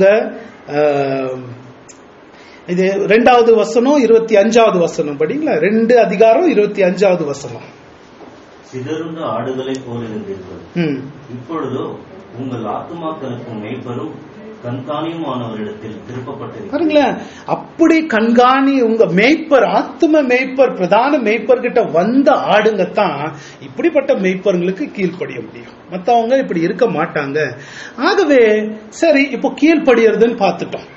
ஆஹ், இது ரெண்டாவது வசனம் இருபத்தி அஞ்சாவது வசனம் படிங்களா ரெண்டு அதிகாரம் இருபத்தி அஞ்சாவது வசனம் சிதறுண்ட ஆடுகளைப் போல் இருந்தீர்கள் ம் இப்பொழுதோ உங்கள் ஆத்துமாக்களுக்கு மேய்ப்பரும் கண்காணியுமானவரிடத்தில் திருப்பப்பட்டிருக்கிறது பாருங்களேன் அப்படி கண்காணி உங்க மேய்ப்பர் ஆத்தும மேய்ப்பர் பிரதான மேய்ப்பர் கிட்ட வந்த ஆடுங்க தான் இப்படிப்பட்ட மேய்ப்பர்களுக்கு கீழ்ப்படிய முடியும் மத்தவங்க இப்படி இருக்க மாட்டாங்க ஆகவே சரி இப்போ கீழ்ப்படியறதுன்னு பார்த்துட்டோம்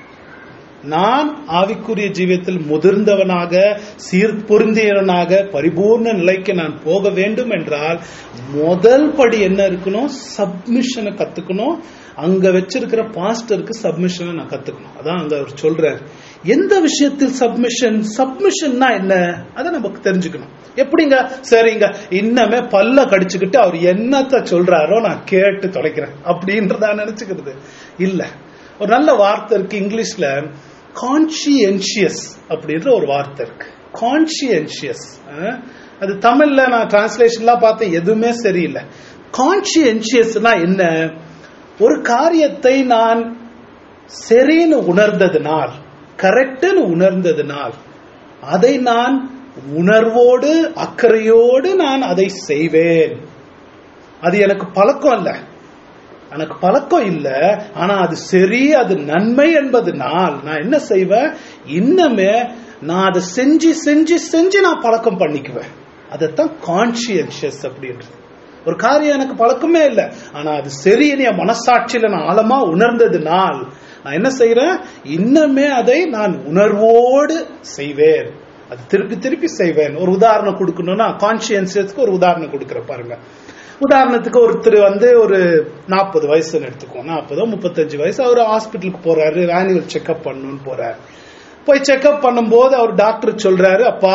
நான் ஆவிக்குரிய ஜீவியத்தில் முதிர்ந்தவனாக சீர் பொருந்தியவனாக பரிபூர்ண நிலைக்கு நான் போக வேண்டும் என்றால் முதல் படி என்ன இருக்கணும் சப்மிஷனை கத்துக்கணும் அங்க வச்சிருக்கிற பாஸ்டருக்கு சப்மிஷனை நான் கத்துக்கணும் அதான் அங்க அவர் சொல்றார் எந்த விஷயத்தில் சப்மிஷன் சப்மிஷன்னா என்ன அதை நமக்கு தெரிஞ்சுக்கணும் எப்படிங்க சரிங்க இன்னமே பல்ல கடிச்சுக்கிட்டு அவர் என்னத்த சொல்றாரோ நான் கேட்டு தொலைக்கிறேன் அப்படின்றதா நினைச்சுக்கிறது இல்ல ஒரு நல்ல வார்த்தை இருக்கு இங்கிலீஷ்ல கான்சியன்சியஸ் அப்படின்ற ஒரு வார்த்தை இருக்கு கான்சியன்சியஸ் அது தமிழ்ல நான் டிரான்ஸ்லேஷன்லாம் பார்த்தேன் எதுவுமே சரியில்லை கான்சியன்சியஸ்னா என்ன ஒரு காரியத்தை நான் சரின்னு உணர்ந்ததுனால் கரெக்ட்னு உணர்ந்ததுனால் அதை நான் உணர்வோடு அக்கறையோடு நான் அதை செய்வேன் அது எனக்கு பழக்கம் இல்லை எனக்கு பழக்கம் இல்ல ஆனா அது சரி அது நன்மை என்பதுனால் நான் என்ன செய்வேன் இன்னமே நான் அதை செஞ்சு செஞ்சு செஞ்சு நான் பழக்கம் பண்ணிக்குவேன் அதைத்தான் கான்சியன்சியஸ் அப்படின்றது ஒரு காரியம் எனக்கு பழக்கமே இல்லை ஆனா அது சரின்னு என் மனசாட்சியில நான் ஆழமா உணர்ந்ததுனால் நான் என்ன செய்யறேன் இன்னமே அதை நான் உணர்வோடு செய்வேன் அது திருப்பி திருப்பி செய்வேன் ஒரு உதாரணம் கொடுக்கணும்னா கான்சியன்சியஸ்க்கு ஒரு உதாரணம் கொடுக்குற பாருங்க உதாரணத்துக்கு ஒருத்தர் வந்து ஒரு நாற்பது வயசுன்னு எடுத்துக்கோ நாற்பதோ முப்பத்தஞ்சு வயசு அவர் ஹாஸ்பிட்டலுக்கு போறாரு ஆனுவல் செக்அப் பண்ணணும்னு போறாரு போய் செக்அப் பண்ணும்போது அவர் டாக்டர் சொல்றாரு அப்பா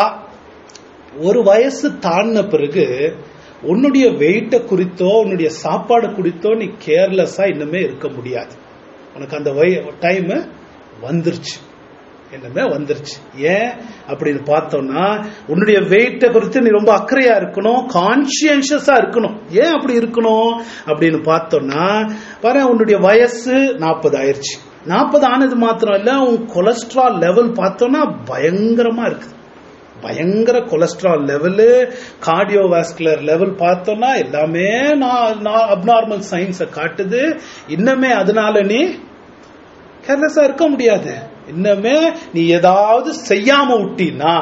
ஒரு வயசு தாண்டின பிறகு உன்னுடைய வெயிட்டை குறித்தோ உன்னுடைய சாப்பாடு குறித்தோ நீ கேர்லெஸ்ஸா இன்னுமே இருக்க முடியாது உனக்கு அந்த டைம் வந்துருச்சு என்னமே வந்துருச்சு ஏன் அப்படின்னு பார்த்தோம்னா உன்னுடைய வெயிட்டை குறித்து நீ ரொம்ப அக்கறையா இருக்கணும் கான்சியன்சியஸா இருக்கணும் ஏன் அப்படி இருக்கணும் அப்படின்னு பார்த்தோம்னா பாரு உன்னுடைய வயசு நாற்பது ஆயிருச்சு நாற்பது ஆனது மாத்திரம் இல்ல உன் கொலஸ்ட்ரால் லெவல் பார்த்தோம்னா பயங்கரமா இருக்குது பயங்கர கொலஸ்ட்ரால் லெவலு கார்டியோவாஸ்குலர் லெவல் பார்த்தோம்னா எல்லாமே அப்நார்மல் சயின்ஸை காட்டுது இன்னமே அதனால நீ கேர்லெஸ்ஸா இருக்க முடியாது இன்னமே நீ ஏதாவது செய்யாம விட்டினா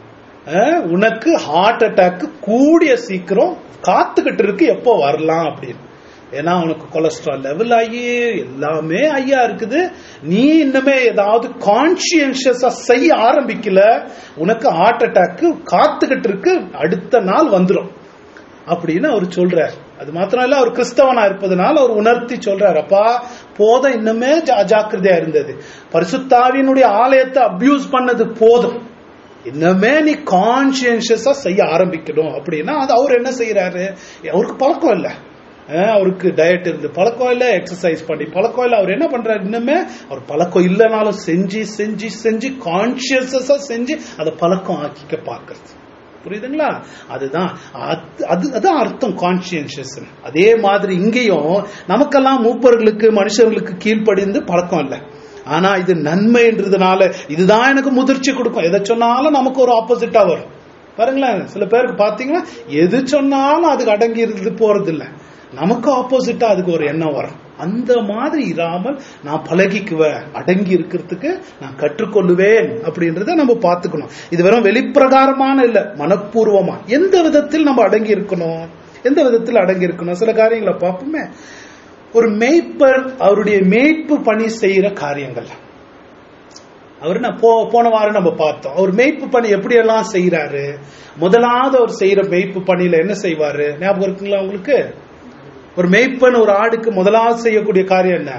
உனக்கு ஹார்ட் அட்டாக் கூடிய சீக்கிரம் காத்துக்கிட்டு இருக்கு எப்போ வரலாம் அப்படின்னு ஏன்னா உனக்கு கொலஸ்ட்ரால் லெவல் ஆகி எல்லாமே ஐயா இருக்குது நீ இன்னமே ஏதாவது கான்சியன்சியஸா செய்ய ஆரம்பிக்கல உனக்கு ஹார்ட் அட்டாக் காத்துக்கிட்டு இருக்கு அடுத்த நாள் வந்துடும் அப்படின்னு அவர் சொல்றார் அது மாத்திரம் இல்ல அவர் கிறிஸ்தவனா இருப்பதனால அவர் உணர்த்தி சொல்றார் அப்பா போதும் இன்னுமே அஜாக்கிரதையா இருந்தது பரிசுத்தாவினுடைய ஆலயத்தை அபியூஸ் பண்ணது போதும் இன்னுமே நீ கான்சியன்சியஸா செய்ய ஆரம்பிக்கணும் அப்படின்னா அது அவர் என்ன செய்யறாரு அவருக்கு பழக்கம் இல்லை அஹ் அவருக்கு டயட் இருந்து பழக்கம் இல்ல எக்ஸசைஸ் பண்ணி பழக்கம் இல்ல அவர் என்ன பண்றாரு இன்னுமே அவர் பழக்கம் இல்லைனாலும் செஞ்சு செஞ்சு செஞ்சு கான்சியஸா செஞ்சு அதை பழக்கம் ஆக்கிக்க பாக்குறது புரியுதுங்களா அதுதான் அது- அது அதான் அர்த்தம் கான்சியன்சியஸ் அதே மாதிரி இங்கேயும் நமக்கெல்லாம் மூப்பர்களுக்கு மனுஷர்களுக்கு கீழ்ப்படிந்து பழக்கம் இல்லை ஆனா இது நன்மைன்றதுனால இதுதான் எனக்கு முதிர்ச்சி கொடுக்கும் எதை சொன்னாலும் நமக்கு ஒரு ஆப்போசிட்டா வரும் பாருங்களேன் சில பேருக்கு பாத்தீங்கன்னா எது சொன்னாலும் அதுக்கு அடங்கி இருந்து போறது இல்ல நமக்கு ஆப்போசிட்டா அதுக்கு ஒரு எண்ணம் வரும் அந்த மாதிரி இராமல் நான் பழகிக்குவேன் அடங்கி இருக்கிறதுக்கு நான் கற்றுக்கொள்ளுவேன் அப்படின்றத நம்ம பார்த்துக்கணும் இது வெறும் வெளிப்பிரகாரமான இல்ல மனப்பூர்வமா எந்த விதத்தில் நம்ம அடங்கி இருக்கணும் எந்த விதத்தில் அடங்கி இருக்கணும் சில காரியங்களை பார்ப்போமே ஒரு மேய்ப்பர் அவருடைய மேய்ப்பு பணி செய்யற காரியங்கள் அவர் நான் போ போன வாரம் நம்ம பார்த்தோம் அவர் மேய்ப்பு பணி எப்படி எல்லாம் செய்யறாரு முதலாவது அவர் செய்யற மேய்ப்பு பணியில என்ன செய்வாரு ஞாபகம் இருக்குங்களா உங்களுக்கு ஒரு மேய்ப்பன் ஒரு ஆடுக்கு முதலாவது செய்யக்கூடிய காரியம் என்ன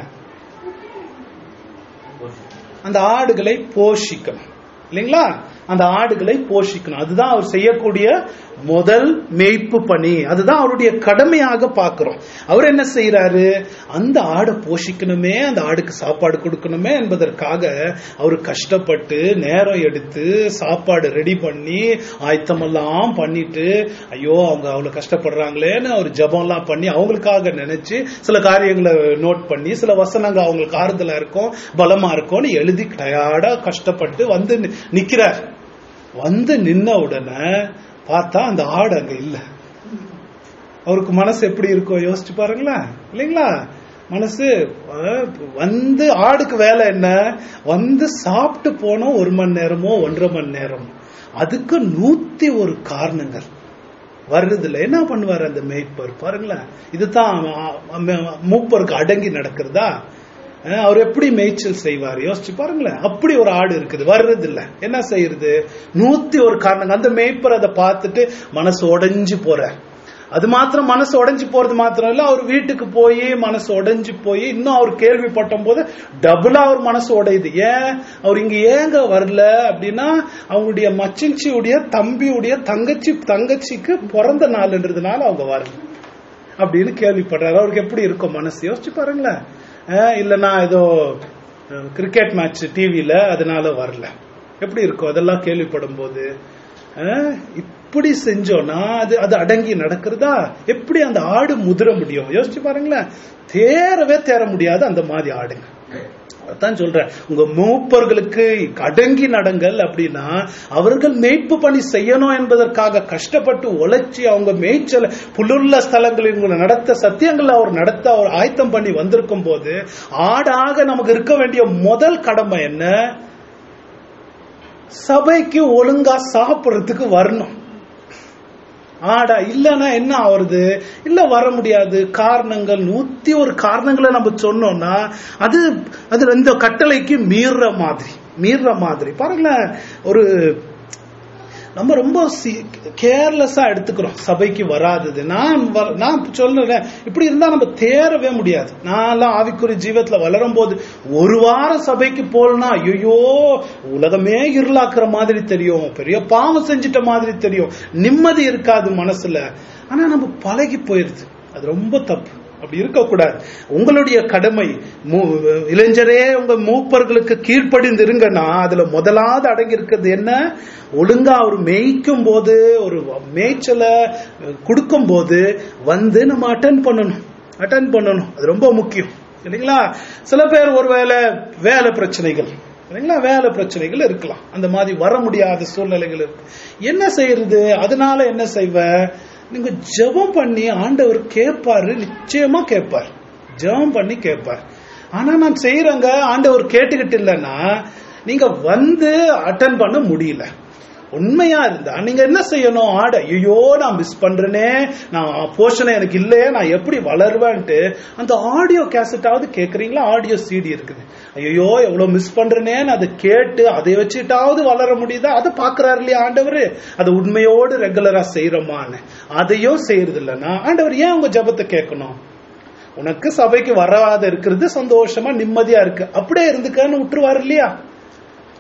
அந்த ஆடுகளை போஷிக்கணும் இல்லைங்களா அந்த ஆடுகளை போஷிக்கணும் அதுதான் அவர் செய்யக்கூடிய முதல் மேய்ப்பு பணி அதுதான் அவருடைய கடமையாக பார்க்கிறோம் அவர் என்ன செய்யறாரு அந்த ஆடை போஷிக்கணுமே அந்த ஆடுக்கு சாப்பாடு கொடுக்கணுமே என்பதற்காக அவர் கஷ்டப்பட்டு நேரம் எடுத்து சாப்பாடு ரெடி பண்ணி ஆயத்தமெல்லாம் பண்ணிட்டு ஐயோ அவங்க அவ்வளவு கஷ்டப்படுறாங்களேன்னு அவர் ஜபம்லாம் பண்ணி அவங்களுக்காக நினைச்சு சில காரியங்களை நோட் பண்ணி சில வசனங்க அவங்களுக்கு ஆறுதலா இருக்கும் பலமா இருக்கும்னு எழுதி டயர்டா கஷ்டப்பட்டு வந்து நி- நிக்கிறார் வந்து நின்ன உடனே பார்த்தா அந்த ஆடு அங்க இல்ல அவருக்கு மனசு எப்படி இருக்கும் யோசிச்சு பாருங்களேன் இல்லைங்களா மனசு அஹ், வந்து ஆடுக்கு வேலை என்ன வந்து சாப்பிட்டு போனோம் ஒரு மணி நேரமோ ஒன்றரை மணி நேரம் அதுக்கு நூத்தி ஒரு காரணங்கள் வர்றதுல என்ன பண்ணுவார் அந்த மேய்ப்பர் பாருங்களேன் இதுதான் அ- அ- மூப்பருக்கு அடங்கி நடக்கிறதா அஹ் அவர் எப்படி மேய்ச்சல் செய்வார் யோசிச்சு பாருங்களேன் அப்படி ஒரு ஆடு இருக்குது வர்றது இல்ல என்ன செய்யறது நூத்தி ஒரு காரணங்க அந்த மேய்ப்பர் அதை பார்த்துட்டு மனசு உடைஞ்சு போறார் அது மாத்திரம் மனசு உடைஞ்சு போறது மாத்திரம் இல்ல அவர் வீட்டுக்கு போய் மனசு உடைஞ்சு போய் இன்னும் அவர் கேள்விப்பட்ட போது டபுளா அவர் மனசு உடையுது ஏன் அவர் இங்க ஏங்க வரல அப்படின்னா அவங்களுடைய மச்சிஞ்சியுடைய தம்பியுடைய தங்கச்சி தங்கச்சிக்கு பிறந்த நாள்ன்றதுனால அவங்க வரல அப்படின்னு கேள்விப்படுறாரு அவருக்கு எப்படி இருக்கும் மனசு யோசிச்சு பாருங்களேன் அஹ் இல்லைன்னா ஏதோ கிரிக்கெட் மேட்ச் டிவியில அதனால வரல எப்படி இருக்கும் அதெல்லாம் கேள்விப்படும் போது அஹ் இப்படி செஞ்சோம்னா அது அது அடங்கி நடக்கிறதா எப்படி அந்த ஆடு முதிர முடியும் யோசிச்சு பாருங்களேன் தேரவே தேர முடியாது அந்த மாதிரி ஆடுங்க அதான் சொல்றேன் உங்க மூப்பர்களுக்கு அடங்கி நடங்கள் அப்படின்னா அவர்கள் மேய்ப்பு பணி செய்யணும் என்பதற்காக கஷ்டப்பட்டு உழைச்சி அவங்க மேய்ச்சல் புல்லுள்ள ஸ்தலங்களில் உங்களை நடத்த சத்தியங்கள் அவர் நடத்த அவர் ஆயத்தம் பண்ணி வந்திருக்கும் போது ஆடாக நமக்கு இருக்க வேண்டிய முதல் கடமை என்ன சபைக்கு ஒழுங்கா சாப்பிடுறதுக்கு வரணும் ஆடா இல்லைன்னா என்ன ஆகுறது இல்ல வர முடியாது காரணங்கள் நூத்தி ஒரு காரணங்களை நம்ம சொன்னோம்னா அது அது இந்த கட்டளைக்கு மீறுற மாதிரி மீறுற மாதிரி பாருங்களேன் ஒரு நம்ம ரொம்ப கேர்லெஸ்ஸா எடுத்துக்கிறோம் சபைக்கு வராதது நான் வர- நான் சொல்றேன் இப்படி இருந்தா நம்ம தேரவே முடியாது நான்லாம் ஆவிக்குறி ஜீவத்துல வளரும் போது ஒரு வாரம் சபைக்கு போலனா ஐயோ உலகமே இருளாக்குற மாதிரி தெரியும் பெரிய பாவம் செஞ்சிட்ட மாதிரி தெரியும் நிம்மதி இருக்காது மனசுல ஆனா நம்ம பழகி போயிருது அது ரொம்ப தப்பு அப்படி இருக்கக்கூடாது உங்களுடைய கடமை மூ- இளைஞரே உங்க மூப்பர்களுக்கு கீழ்ப்படிந்து இருங்கன்னா அதுல முதலாவது அடங்கி இருக்கிறது என்ன ஒழுங்கா அவர் மேய்க்கும் போது ஒரு மேய்ச்சலை கொடுக்கும் போது வந்து நம்ம அட்டன் பண்ணணும் அட்டன் பண்ணணும் அது ரொம்ப முக்கியம் இல்லைங்களா சில பேர் ஒருவேளை வேலை பிரச்சனைகள் இல்லைங்களா வேலை பிரச்சனைகள் இருக்கலாம் அந்த மாதிரி வர முடியாத சூழ்நிலைகள் இருக்கு என்ன செய்யறது அதனால என்ன செய்வ நீங்க ஜெபம் பண்ணி ஆண்டவர் கேட்பாரு நிச்சயமா கேட்பார் ஜெபம் பண்ணி கேட்பார் ஆனா நான் செய்யறேங்க ஆண்டவர் கேட்டுக்கிட்டு இல்லைன்னா நீங்க வந்து அட்டன் பண்ண முடியல உண்மையா இருந்தா நீங்க என்ன செய்யணும் ஆட ஐயோ நான் மிஸ் பண்றேனே நான் போஷனை எனக்கு இல்லையே நான் எப்படி வளருவேன்ட்டு அந்த ஆடியோ கேசட்டாவது கேக்குறீங்களா ஆடியோ சிடி இருக்குது ஐயோ எவ்வளவு மிஸ் பண்றேனேன்னு அதை கேட்டு அதை வச்சுட்டாவது வளர முடியுதா அதை பாக்குறாரு இல்லையா ஆண்டவர் அதை உண்மையோடு ரெகுலரா செய்யறோமான்னு அதையும் செய்யறது இல்லைன்னா ஆண்டவர் ஏன் உங்க ஜெபத்தை கேட்கணும் உனக்கு சபைக்கு வராத இருக்கிறது சந்தோஷமா நிம்மதியா இருக்கு அப்படியே இருந்துக்கன்னு விட்டுருவாரு இல்லையா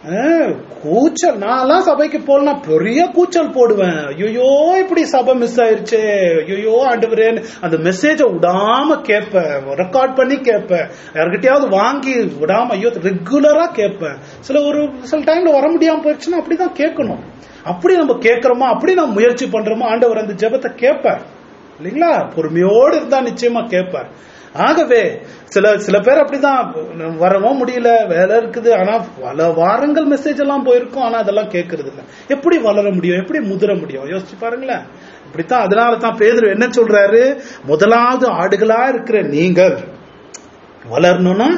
அஹ், கூச்சல் நான்லாம் சபைக்கு போகலாம் பெரிய கூச்சல் போடுவேன் ஐயோ இப்படி சபை மிஸ் ஆயிருச்சே ஐயோ ஆண்டவரேன்னு அந்த மெசேஜை விடாம கேட்பேன் ரெக்கார்ட் பண்ணி கேட்பேன் யார்கிட்டயாவது வாங்கி விடாம ஐயோ ரெகுலரா கேட்பேன் சில ஒரு சில டைம்ல வர முடியாம போயிடுச்சுன்னா அப்படிதான் கேட்கணும் அப்படி நம்ம கேட்கறோமா அப்படி நம்ம முயற்சி பண்றோமா ஆண்டவர் அந்த ஜெபத்தை கேட்பார் இல்லைங்களா பொறுமையோடு இருந்தா நிச்சயமா கேட்பார் ஆகவே சில சில பேர் அப்படிதான் வரவும் முடியல வேலை இருக்குது ஆனா பல வாரங்கள் மெசேஜ் எல்லாம் போயிருக்கும் ஆனா அதெல்லாம் கேட்கறது இல்ல எப்படி வளர முடியும் எப்படி முதிர முடியும் யோசிச்சு பாருங்களேன் இப்படித்தான் அதனால தான் பேதுரு என்ன சொல்றாரு முதலாவது ஆடுகளா இருக்கிற நீங்கள் வளரணும்னா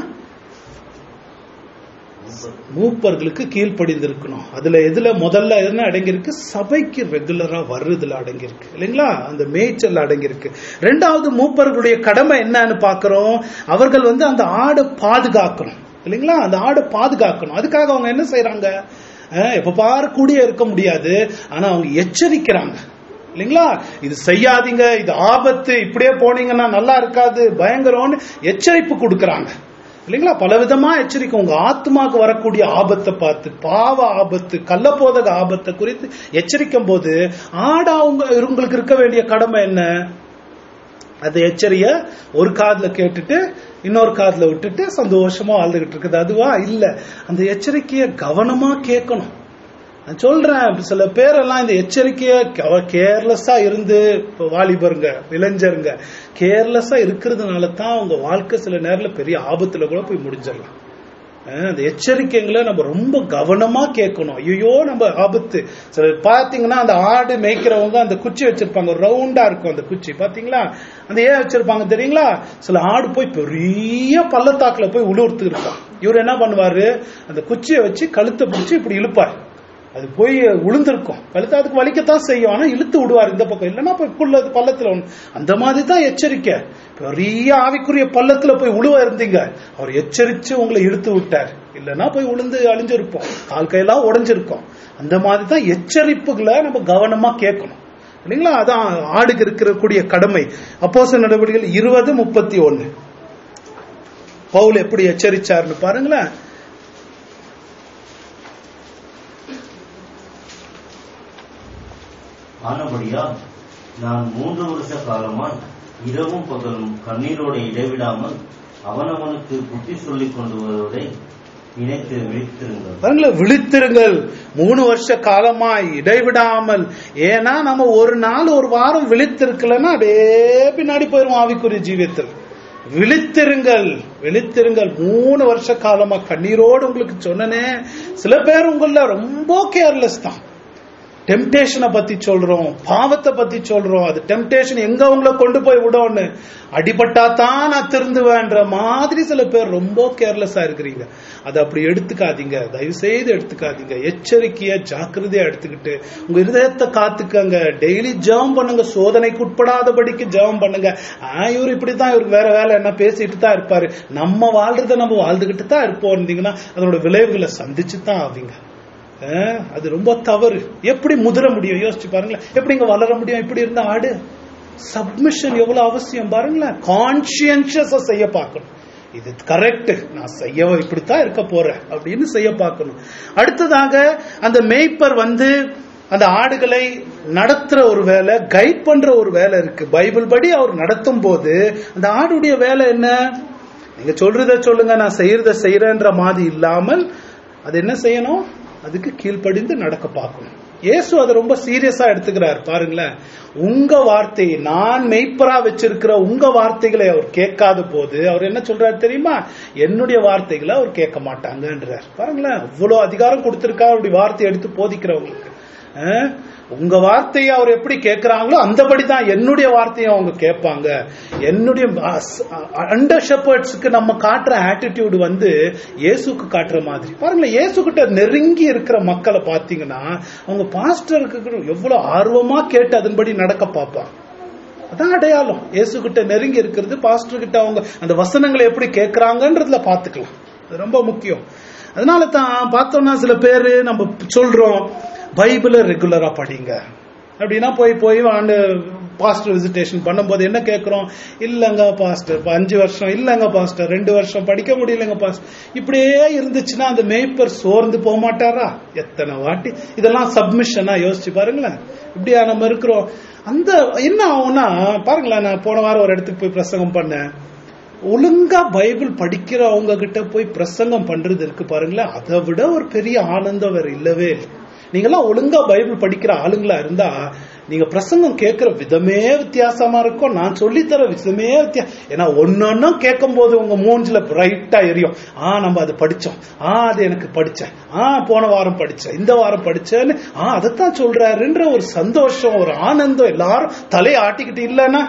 மூப்பர்களுக்கு கீழ்ப்படிந்திருக்கணும் அதுல எதுல முதல்ல என்ன அடங்கியிருக்கு சபைக்கு ரெகுலரா வர்றதுல அடங்கியிருக்கு இல்லைங்களா அந்த மேய்ச்சல் அடங்கியிருக்கு ரெண்டாவது மூப்பர்களுடைய கடமை என்னன்னு பாக்குறோம் அவர்கள் வந்து அந்த ஆடை பாதுகாக்கணும் இல்லைங்களா அந்த ஆடை பாதுகாக்கணும் அதுக்காக அவங்க என்ன செய்யறாங்க அஹ், எப்ப பாரு கூடிய இருக்க முடியாது ஆனா அவங்க எச்சரிக்கிறாங்க இல்லைங்களா இது செய்யாதீங்க இது ஆபத்து இப்படியே போனீங்கன்னா நல்லா இருக்காது பயங்கரம்னு எச்சரிப்பு கொடுக்கறாங்க இல்லைங்களா பலவிதமா எச்சரிக்கை உங்க ஆத்மாக்கு வரக்கூடிய ஆபத்தை பார்த்து பாவ ஆபத்து கள்ளப்போதக ஆபத்தை குறித்து எச்சரிக்கும் போது ஆடா உங்க உங்களுக்கு இருக்க வேண்டிய கடமை என்ன அந்த எச்சரிய ஒரு காதுல கேட்டுட்டு இன்னொரு காதுல விட்டுட்டு சந்தோஷமா வாழ்ந்துகிட்டு இருக்குது அதுவா இல்ல அந்த எச்சரிக்கைய கவனமா கேட்கணும் நான் சொல்றேன் சில பேரெல்லாம் இந்த எச்சரிக்கைய கேர்லெஸ்ஸா இருந்து இப்ப வாலிபருங்க இளைஞருங்க கேர்லெஸ்ஸா இருக்கிறதுனால தான் அவங்க வாழ்க்கை சில நேரத்துல பெரிய ஆபத்துல கூட போய் முடிஞ்சிடலாம் அஹ் அந்த எச்சரிக்கைங்களை நம்ம ரொம்ப கவனமா கேட்கணும் ஐயோ நம்ம ஆபத்து சில பாத்தீங்கன்னா அந்த ஆடு மேய்க்கிறவங்க அந்த குச்சி வச்சிருப்பாங்க ரவுண்டா இருக்கும் அந்த குச்சி பாத்தீங்களா அந்த ஏன் வச்சிருப்பாங்க தெரியுங்களா சில ஆடு போய் பெரிய பள்ளத்தாக்குல போய் உளுர்த்து இருப்பான் இவர் என்ன பண்ணுவாரு அந்த குச்சியை வச்சு கழுத்தை பிடிச்சி இப்படி இழுப்பார் அது போய் உளுந்திருக்கும் கழுத்து அதுக்கு வலிக்கத்தான் செய்யும் ஆனா இழுத்து விடுவார் இந்த பக்கம் இல்லைன்னா போய் புள்ள பள்ளத்துல ஒண்ணு. அந்த மாதிரி தான் எச்சரிக்கை பெரிய ஆவிக்குரிய பள்ளத்துல போய் உழுவ இருந்தீங்க அவர் எச்சரிச்சு உங்களை இழுத்து விட்டார் இல்லைன்னா போய் உளுந்து அழிஞ்சிருப்போம் கால் கையெல்லாம் உடைஞ்சிருக்கும் அந்த மாதிரி தான் எச்சரிப்புகளை நம்ம கவனமா கேட்கணும் இல்லைங்களா அதான் ஆடுக்கு இருக்கக்கூடிய கடமை அப்போச நடவடிக்கைகள் இருபது முப்பத்தி ஒன்னு பவுல் எப்படி எச்சரிச்சாருன்னு பாருங்களேன் ஆனபடியா நான் மூன்று வருஷ காலமாய் இரவும் பகலும் கண்ணீரோடு இடைவிடாமல் அவனவனுக்கு புத்தி சொல்லிக் கொண்டு வருவதை நினைத்து விழித்திருங்கள் பாருங்களேன் விழித்திருங்கள் மூணு வருஷ காலமாய் இடைவிடாமல் ஏன்னா நம்ம ஒரு நாள் ஒரு வாரம் விழித்திருக்கலன்னா அப்படியே பின்னாடி போயிரும் ஆவிக்குரிய ஜீவியத்தில் விழித்திருங்கள் விழித்திருங்கள் மூணு வருஷ காலமா கண்ணீரோடு உங்களுக்கு சொன்னனே சில பேர் உங்கள ரொம்ப கேர்லெஸ் தான் டெம்டேஷனை பத்தி சொல்றோம் பாவத்தை பத்தி சொல்றோம் அது டெம்டேஷன் எங்க உங்களை கொண்டு போய் விடும்னு அடிபட்டா தான் நான் திருந்துவேன்ற மாதிரி சில பேர் ரொம்ப கேர்லெஸ்ஸா இருக்கிறீங்க அதை அப்படி எடுத்துக்காதீங்க தயவு செய்து எடுத்துக்காதீங்க எச்சரிக்கைய ஜாக்கிரதையா எடுத்துக்கிட்டு உங்க இருதயத்தை காத்துக்கங்க டெய்லி ஜெபம் பண்ணுங்க சோதனைக்கு உட்படாதபடிக்கு ஜெபம் பண்ணுங்க ஆ, இவர் இப்படித்தான் இவருக்கு வேற வேலை என்ன பேசிட்டு தான் இருப்பாரு நம்ம வாழ்றத நம்ம வாழ்ந்துகிட்டு தான் இருப்போம் இருந்தீங்கன்னா அதனோட விளைவுகளை சந்திச்சு தான் ஆவீங்க அஹ், அது ரொம்ப தவறு எப்படி முதிர முடியும் யோசிச்சு பாருங்களேன் எப்படி இங்க வளர முடியும் இப்படி இருந்த ஆடு சப்மிஷன் எவ்வளவு அவசியம் பாருங்களேன் கான்சியன்சியஸா செய்ய பார்க்கணும் இது கரெக்ட் நான் செய்ய இப்படித்தான் இருக்க போறேன் அப்படின்னு செய்ய பார்க்கணும் அடுத்ததாக அந்த மேய்ப்பர் வந்து அந்த ஆடுகளை நடத்துற ஒரு வேலை கைட் பண்ற ஒரு வேலை இருக்கு பைபிள் படி அவர் நடத்தும் போது அந்த ஆடுடைய வேலை என்ன நீங்க சொல்றத சொல்லுங்க நான் செய்யறத செய்யறேன்ற மாதிரி இல்லாமல் அது என்ன செய்யணும் அதுக்கு கீழ்ப்படிந்து நடக்க பார்க்கணும் இயேசு அதை ரொம்ப சீரியஸா எடுத்துக்கிறார் பாருங்களேன் உங்க வார்த்தை நான் மெய்ப்பரா வச்சிருக்கிற உங்க வார்த்தைகளை அவர் கேட்காத போது அவர் என்ன சொல்றாரு தெரியுமா என்னுடைய வார்த்தைகளை அவர் கேட்க மாட்டாங்கன்றார் பாருங்களேன் அவ்வளவு அதிகாரம் கொடுத்திருக்காரு அப்படி வார்த்தை எடுத்து போதிக்கிறவங்களுக்கு அஹ், உங்க வார்த்தையை அவர் எப்படி கேட்கிறாங்களோ அந்தபடி தான் என்னுடைய வார்த்தையை அவங்க கேட்பாங்க என்னுடைய அண்டர் ஷெப்பர்ட்ஸுக்கு நம்ம காட்டுற ஆட்டிடியூட் வந்து இயேசுக்கு காட்டுற மாதிரி பாருங்களேன் இயேசு கிட்ட நெருங்கி இருக்கிற மக்களை பார்த்தீங்கன்னா அவங்க பாஸ்டருக்கு எவ்வளவு ஆர்வமா கேட்டு அதன்படி நடக்க பார்ப்பாங்க அதான் அடையாளம் இயேசு கிட்ட நெருங்கி இருக்கிறது பாஸ்டர் கிட்ட அவங்க அந்த வசனங்களை எப்படி கேட்கறாங்கன்றதுல பாத்துக்கலாம் அது ரொம்ப முக்கியம் அதனால தான் பார்த்தோம்னா சில பேர் நம்ம சொல்றோம் பைபிளை ரெகுலரா படிங்க அப்படின்னா போய் போய் ஆண்டு பாஸ்டர் விசிட்டேஷன் பண்ணும்போது என்ன கேட்கிறோம் இல்லங்க பாஸ்டர் இப்ப அஞ்சு வருஷம் இல்லங்க பாஸ்டர் ரெண்டு வருஷம் படிக்க முடியலங்க பாஸ்டர் இப்படியே இருந்துச்சுன்னா அந்த மேய்ப்பர் சோர்ந்து போக மாட்டாரா எத்தனை வாட்டி இதெல்லாம் சப்மிஷனா யோசிச்சு பாருங்களேன் இப்படியா நம்ம இருக்கிறோம் அந்த என்ன ஆகும்னா பாருங்களேன் நான் போன வாரம் ஒரு இடத்துக்கு போய் பிரசங்கம் பண்ணேன் ஒழுங்கா பைபிள் படிக்கிறவங்க கிட்ட போய் பிரசங்கம் பண்றது இருக்கு பாருங்களேன் அதை விட ஒரு பெரிய ஆனந்தம் வேற இல்லவே இல்லை நீங்கெல்லாம் ஒழுங்கா பைபிள் படிக்கிற ஆளுங்களா இருந்தா நீங்க பிரசங்கம் கேட்கிற விதமே வித்தியாசமா இருக்கும் நான் சொல்லித்தர விதமே வித்தியாசம் ஏன்னா ஒன்னொன்னும் கேட்கும் போது உங்க மூஞ்சில பிரைட்டா எரியும் ஆ நம்ம அது படிச்சோம் ஆ அது எனக்கு படிச்சேன் ஆ போன வாரம் படிச்சேன் இந்த வாரம் படிச்சேன்னு ஆ அதைத்தான் சொல்றாருன்ற ஒரு சந்தோஷம் ஒரு ஆனந்தம் எல்லாரும் தலையை ஆட்டிக்கிட்டு இல்லைன்னா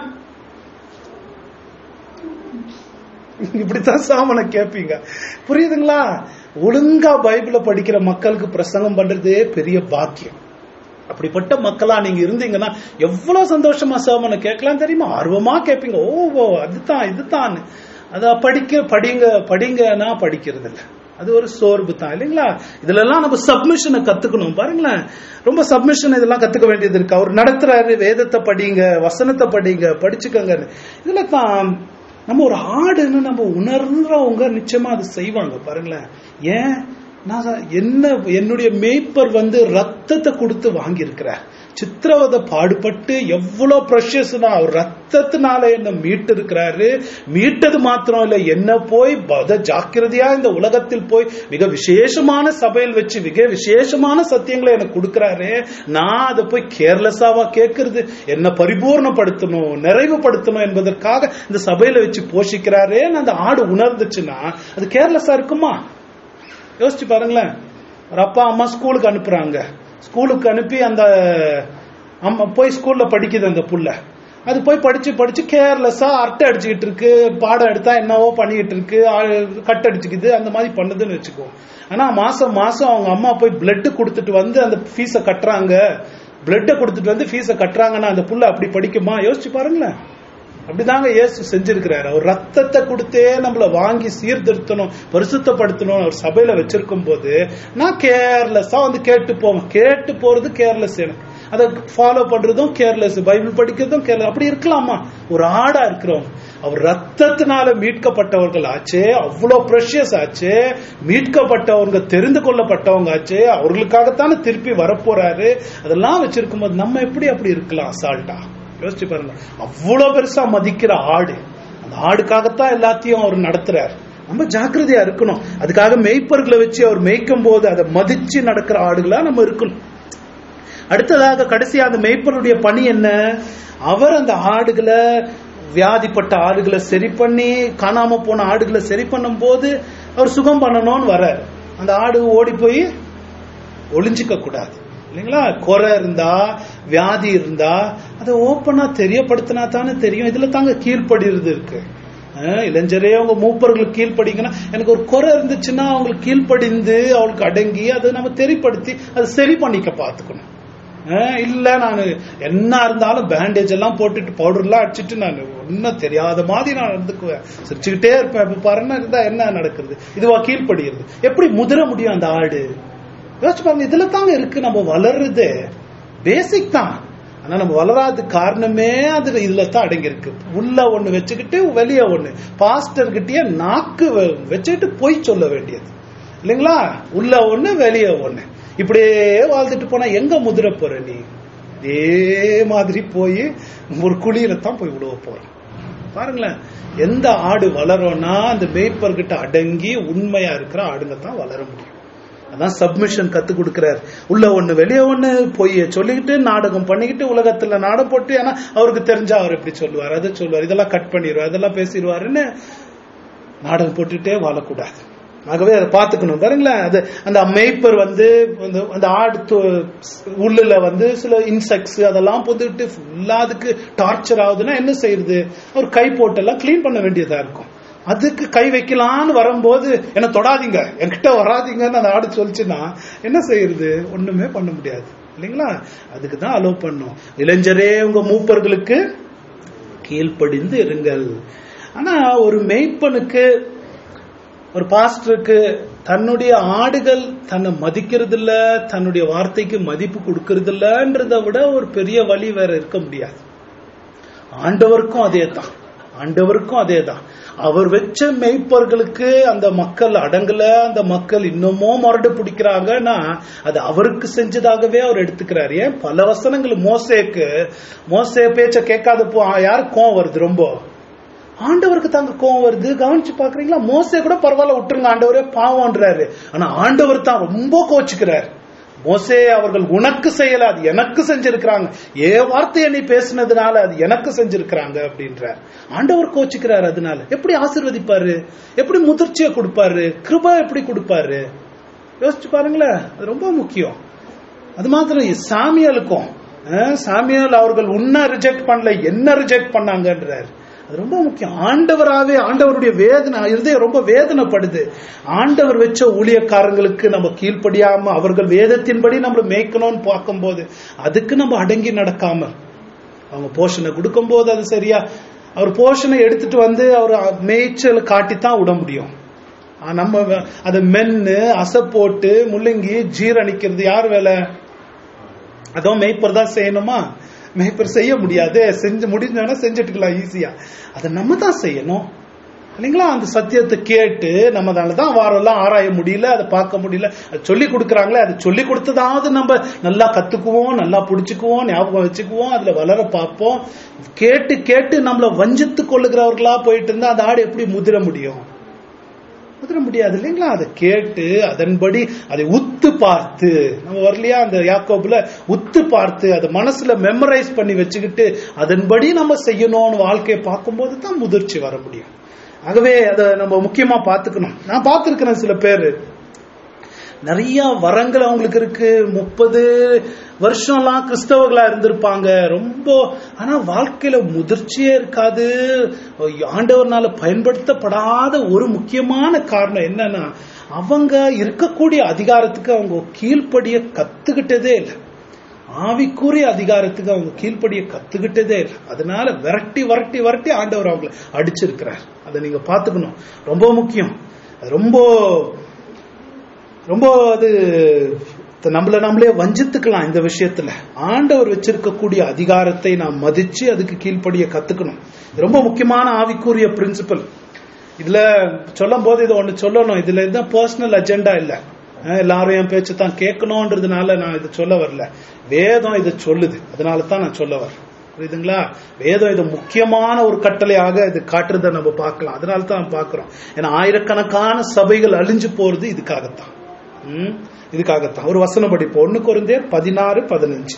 இப்படித்தான் சாமனை கேட்பீங்க புரியுதுங்களா ஒழுங்கா பைபிளை படிக்கிற மக்களுக்கு பிரசங்கம் பண்றதே பெரிய பாக்கியம் அப்படிப்பட்ட மக்களா நீங்க இருந்தீங்கன்னா எவ்வளவு சந்தோஷமா சாமனை கேட்கலாம் தெரியுமா ஆர்வமா கேட்பீங்க ஓ ஓ அதுதான் இதுதான் அத படிக்க படிங்க படிங்கன்னா படிக்கிறது இல்ல அது ஒரு சோர்வு தான் இல்லைங்களா இதுல எல்லாம் நம்ம சப்மிஷனை கத்துக்கணும் பாருங்களேன் ரொம்ப சப்மிஷன் இதெல்லாம் கத்துக்க வேண்டியது இருக்கு அவர் நடத்துறாரு வேதத்தை படிங்க வசனத்தை படிங்க படிச்சுக்கங்க இதுல தான் நம்ம ஒரு ஆடுன்னு நம்ம உணர்றவங்க நிச்சயமா அது செய்வாங்க பாருங்களேன் ஏன் நான் என்ன என்னுடைய மேய்ப்பர் வந்து ரத்தத்தை கொடுத்து வாங்கியிருக்கிறார் சித்திரவதை பாடுபட்டு எவ்வளவு ப்ரஷஸ்னா அவர் ரத்தத்தினால என்ன மீட்டு இருக்கிறாரு மீட்டது மாத்திரம் இல்ல என்ன போய் பத ஜாக்கிரதையா இந்த உலகத்தில் போய் மிக விசேஷமான சபையில் வச்சு மிக விசேஷமான சத்தியங்களை எனக்கு கொடுக்கிறாரு நான் அதை போய் கேர்லெஸ்ஸாவா கேட்கறது என்ன பரிபூர்ணப்படுத்தணும் நிறைவுபடுத்தணும் என்பதற்காக இந்த சபையில வச்சு போஷிக்கிறாரே அந்த ஆடு உணர்ந்துச்சுன்னா அது கேர்லெஸ்ஸா இருக்குமா யோசிச்சு பாருங்களேன் ஒரு அப்பா அம்மா ஸ்கூலுக்கு அனுப்புறாங்க ஸ்கூலுக்கு அனுப்பி அந்த அம்மா போய் ஸ்கூல்ல படிக்குது அந்த புள்ள அது போய் படிச்சு படிச்சு கேர்லெஸ்ஸா அரட்டை அடிச்சுக்கிட்டு இருக்கு பாடம் எடுத்தா என்னவோ பண்ணிக்கிட்டு இருக்கு கட் அடிச்சுக்குது அந்த மாதிரி பண்ணுதுன்னு வச்சுக்கோ ஆனா மாசம் மாசம் அவங்க அம்மா போய் பிளட் கொடுத்துட்டு வந்து அந்த ஃபீஸை கட்டுறாங்க பிளட்டை கொடுத்துட்டு வந்து ஃபீஸை கட்டுறாங்கன்னா அந்த புள்ள அப்படி படிக்குமா யோசிச்சு பாருங்களேன் அப்படிதாங்க இயேசு செஞ்சிருக்கிறாரு அவர் ரத்தத்தை கொடுத்தே நம்மள வாங்கி சீர்திருத்தணும் பரிசுத்தப்படுத்தணும் அவர் சபையில வச்சிருக்கும் போது நான் கேர்லெஸ்ஸா வந்து கேட்டு போவேன் கேட்டு போறது கேர்லெஸ் எனக்கு அதை ஃபாலோ பண்றதும் கேர்லெஸ் பைபிள் படிக்கிறதும் கேர்லெஸ் அப்படி இருக்கலாமா ஒரு ஆடா இருக்கிறவங்க அவர் ரத்தத்தினால மீட்கப்பட்டவர்கள் ஆச்சே அவ்வளவு ப்ரெஷியஸ் ஆச்சு மீட்கப்பட்டவங்க தெரிந்து கொள்ளப்பட்டவங்க ஆச்சு அவர்களுக்காகத்தானே திருப்பி வரப்போறாரு அதெல்லாம் வச்சிருக்கும் போது நம்ம எப்படி அப்படி இருக்கலாம் அசால்ட்டா யோசிச்சு பாருங்க அவ்வளவு பெருசா மதிக்கிற ஆடு அந்த ஆடுக்காகத்தான் எல்லாத்தையும் அவர் நடத்துறாரு நம்ம ஜாக்கிரதையா இருக்கணும் அதுக்காக மெய்ப்பர்களை வச்சு அவர் மேய்க்கும் போது அதை மதிச்சு நடக்கிற ஆடுகளா நம்ம இருக்கணும் அடுத்ததாக கடைசியா அந்த மெய்ப்பருடைய பணி என்ன அவர் அந்த ஆடுகளை வியாதிப்பட்ட ஆடுகளை சரி பண்ணி காணாம போன ஆடுகளை சரி பண்ணும் போது அவர் சுகம் பண்ணணும்னு வர்றாரு அந்த ஆடு ஓடி போய் ஒளிஞ்சிக்க கூடாது இல்லைங்களா குறை இருந்தா வியாதி இருந்தா அதை ஓப்பனா தெரியப்படுத்தினா தானே தெரியும் இதுல தாங்க கீழ்ப்படுறது இருக்கு இளைஞரே அவங்க மூப்பர்களுக்கு கீழ்ப்படிங்கன்னா எனக்கு ஒரு குறை இருந்துச்சுன்னா அவங்களுக்கு கீழ்ப்படிந்து அவங்களுக்கு அடங்கி அதை நம்ம தெரிப்படுத்தி அதை சரி பண்ணிக்க பார்த்துக்கணும் இல்ல நான் என்ன இருந்தாலும் பேண்டேஜ் எல்லாம் போட்டுட்டு பவுடர் எல்லாம் அடிச்சுட்டு நான் ஒன்னும் தெரியாத மாதிரி நான் இருந்துக்குவேன் சிரிச்சுக்கிட்டே இருப்பேன் இப்ப பாருன்னா இருந்தா என்ன நடக்குது இதுவா கீழ்ப்படுகிறது எப்படி முதிர முடியும் அந்த ஆடு யோசிச்சு பாருங்க இதுல தாங்க இருக்கு நம்ம வளர்றது பேசிக் தான் ஆனா நம்ம வளராத காரணமே அது இதுல தான் அடங்கி இருக்கு உள்ள ஒண்ணு வச்சுக்கிட்டு வெளியே ஒண்ணு பாஸ்டர் கிட்டயே நாக்கு வச்சுக்கிட்டு பொய் சொல்ல வேண்டியது இல்லைங்களா உள்ள ஒண்ணு வெளியே ஒண்ணு இப்படியே வாழ்ந்துட்டு போனா எங்க முதிர போற நீ இதே மாதிரி போய் ஒரு குழியில தான் போய் விழுவ போறோம் பாருங்களேன் எந்த ஆடு வளரும்னா அந்த மேய்ப்பர்கிட்ட அடங்கி உண்மையா இருக்கிற ஆடுங்க தான் வளர முடியும் அதான் சப்மிஷன் கத்து கொடுக்கிறார் உள்ள ஒண்ணு வெளியே ஒண்ணு பொய்ய சொல்லிக்கிட்டு நாடகம் பண்ணிக்கிட்டு உலகத்துல நாடம் போட்டு ஏன்னா அவருக்கு தெரிஞ்சா அவர் எப்படி சொல்லுவார் அதை சொல்லுவார் இதெல்லாம் கட் பண்ணிடுவார் அதெல்லாம் பேசிடுவாருன்னு நாடகம் போட்டுட்டே வாழக்கூடாது ஆகவே அதை பார்த்துக்கணும் பாருங்களேன் அது அந்த மெய்ப்பர் வந்து அந்த ஆடு உள்ளுல வந்து சில இன்செக்ட்ஸ் அதெல்லாம் பொந்துட்டு ஃபுல்லா அதுக்கு டார்ச்சர் ஆகுதுன்னா என்ன செய்யுது ஒரு கை போட்டெல்லாம் கிளீன் பண்ண வேண்டியதா இருக்கும் அதுக்கு கை வைக்கலான்னு வரும்போது என்ன தொடாதீங்க என்கிட்ட வராதீங்கன்னு அந்த ஆடு சொல்லிச்சுன்னா என்ன செய்யறது ஒண்ணுமே பண்ண முடியாது இல்லைங்களா அதுக்கு தான் அலோவ் பண்ணும் இளைஞரே உங்க மூப்பர்களுக்கு கீழ்ப்படிந்து இருங்கள் ஆனா ஒரு மெய்ப்பனுக்கு ஒரு பாஸ்டருக்கு தன்னுடைய ஆடுகள் தன்னை மதிக்கிறது இல்ல தன்னுடைய வார்த்தைக்கு மதிப்பு கொடுக்கறது இல்லன்றத விட ஒரு பெரிய வழி வேற இருக்க முடியாது ஆண்டவருக்கும் அதே தான் ஆண்டவருக்கும் அதே தான் அவர் வச்ச மெய்ப்பர்களுக்கு அந்த மக்கள் அடங்கல அந்த மக்கள் இன்னமும் முரடு பிடிக்கிறாங்கன்னா அது அவருக்கு செஞ்சதாகவே அவர் எடுத்துக்கிறார் ஏன் பல வசனங்கள் மோசேக்கு மோசே பேச்ச கேட்காத போ யாருக்கு கோவம் வருது ரொம்ப ஆண்டவருக்கு தாங்க கோவம் வருது கவனிச்சு பாக்குறீங்களா மோசே கூட பரவாயில்ல விட்டுருங்க ஆண்டவரே பாவம்ன்றாரு ஆனா ஆண்டவர் தான் ரொம்ப கோச்சுக்கிறார் மோசே அவர்கள் உனக்கு செய்யல அது எனக்கு செஞ்சிருக்கிறாங்க ஏ வார்த்தையை நீ பேசினதுனால அது எனக்கு செஞ்சிருக்கிறாங்க அப்படின்றார் ஆண்டவர் கோச்சுக்கிறார் அதனால எப்படி ஆசிர்வதிப்பாரு எப்படி முதிர்ச்சியை கொடுப்பாரு கிருபா எப்படி கொடுப்பாரு யோசிச்சு பாருங்களேன் அது ரொம்ப முக்கியம் அது மாத்திரம் சாமியலுக்கும் அஹ், சாமியல் அவர்கள் உன்ன ரிஜெக்ட் பண்ணல என்ன ரிஜெக்ட் பண்ணாங்கன்றார் அது ரொம்ப முக்கியம் ஆண்டவராவே ஆண்டவருடைய வேதனை இருதயம் ரொம்ப வேதனைப்படுது ஆண்டவர் வச்ச ஊழியக்காரங்களுக்கு நம்ம கீழ்ப்படியாம அவர்கள் வேதத்தின்படி நம்மள மேய்க்கணும்னு பார்க்கும்போது அதுக்கு நம்ம அடங்கி நடக்காம அவங்க போஷனை கொடுக்கும்போது அது சரியா அவர் போஷனை எடுத்துட்டு வந்து அவர் மேய்ச்சல் காட்டித்தான் விட முடியும் ஆ, நம்ம வ- அதை மென்னு அசை போட்டு முள்ளங்கி ஜீரணிக்கிறது யார் வேலை அதோ மேய்ப்பர் தான் செய்யணுமா மேய்ப்பர் செய்ய முடியாது செஞ்சு முடிஞ்சோன்னா செஞ்சுட்டுக்கலாம் ஈஸியா அதை நம்ம தான் செய்யணும் இல்லைங்களா அந்த சத்தியத்தை கேட்டு நம்ம தான் வாரெல்லாம் ஆராய முடியல அதை பார்க்க முடியல அது சொல்லி கொடுக்குறாங்களே அது சொல்லி கொடுத்ததாவது நம்ம நல்லா கத்துக்குவோம் நல்லா புடிச்சுக்குவோம் ஞாபகம் வச்சுக்குவோம் அதுல வளர பார்ப்போம் கேட்டு கேட்டு நம்மள வஞ்சித்து கொள்ளுகிறவர்களா போயிட்டு இருந்தா அந்த ஆடு எப்படி முதிர முடியும் முதிர முடியாது இல்லைங்களா அதை கேட்டு அதன்படி அதை உத்து பார்த்து நம்ம வரலையா அந்த யாக்கோபுல உத்து பார்த்து அதை மனசுல மெமரைஸ் பண்ணி வச்சுக்கிட்டு அதன்படி நம்ம செய்யணும்னு வாழ்க்கையை பார்க்கும்போது தான் முதிர்ச்சி வர முடியும் ஆகவே அதை நம்ம முக்கியமா பார்த்துக்கணும் நான் பார்த்துருக்கிறேன் சில பேர் நிறைய வரங்கள் அவங்களுக்கு இருக்கு முப்பது வருஷம்லாம் கிறிஸ்தவர்களா இருந்திருப்பாங்க ரொம்ப ஆனா வாழ்க்கையில முதிர்ச்சியே இருக்காது ஆண்டவர்னால பயன்படுத்தப்படாத ஒரு முக்கியமான காரணம் என்னன்னா அவங்க இருக்கக்கூடிய அதிகாரத்துக்கு அவங்க கீழ்ப்படிய கத்துக்கிட்டதே இல்லை ஆவிக்குரிய அதிகாரத்துக்கு அவங்க கீழ்ப்படிய கத்துக்கிட்டதே இல்லை அதனால விரட்டி விரட்டி விரட்டி ஆண்டவர் அவங்களை அடிச்சிருக்கிறார் அதை நீங்க பாத்துக்கணும் ரொம்ப முக்கியம் அது ரொம்ப ரொம்ப அது நம்மள நம்மளே வஞ்சித்துக்கலாம் இந்த விஷயத்துல ஆண்டவர் வச்சிருக்கக்கூடிய அதிகாரத்தை நாம் மதிச்சு அதுக்கு கீழ்ப்படிய கத்துக்கணும் இது ரொம்ப முக்கியமான ஆவிக்குரிய பிரின்சிபல் இதுல சொல்லும் போது இதை ஒண்ணு சொல்லணும் இதுல எதுவும் பர்சனல் அஜெண்டா இல்ல அஹ் எல்லாரும் என் பேச்சு தான் கேட்கணுன்றதுனால நான் இது சொல்ல வரல வேதம் இதை சொல்லுது அதனால தான் நான் சொல்ல வரேன் புரியுதுங்களா வேதம் இது முக்கியமான ஒரு கட்டளையாக இது காட்டுறதை நம்ம பார்க்கலாம் அதனால தான் பார்க்கிறோம் ஏன்னா ஆயிரக்கணக்கான சபைகள் அழிஞ்சு போறது இதுக்காகத்தான் ம், இதுக்காகத்தான் ஒரு வசனம் படிப்போம் ஒண்ணு குறைந்தேர் பதினாறு பதினஞ்சு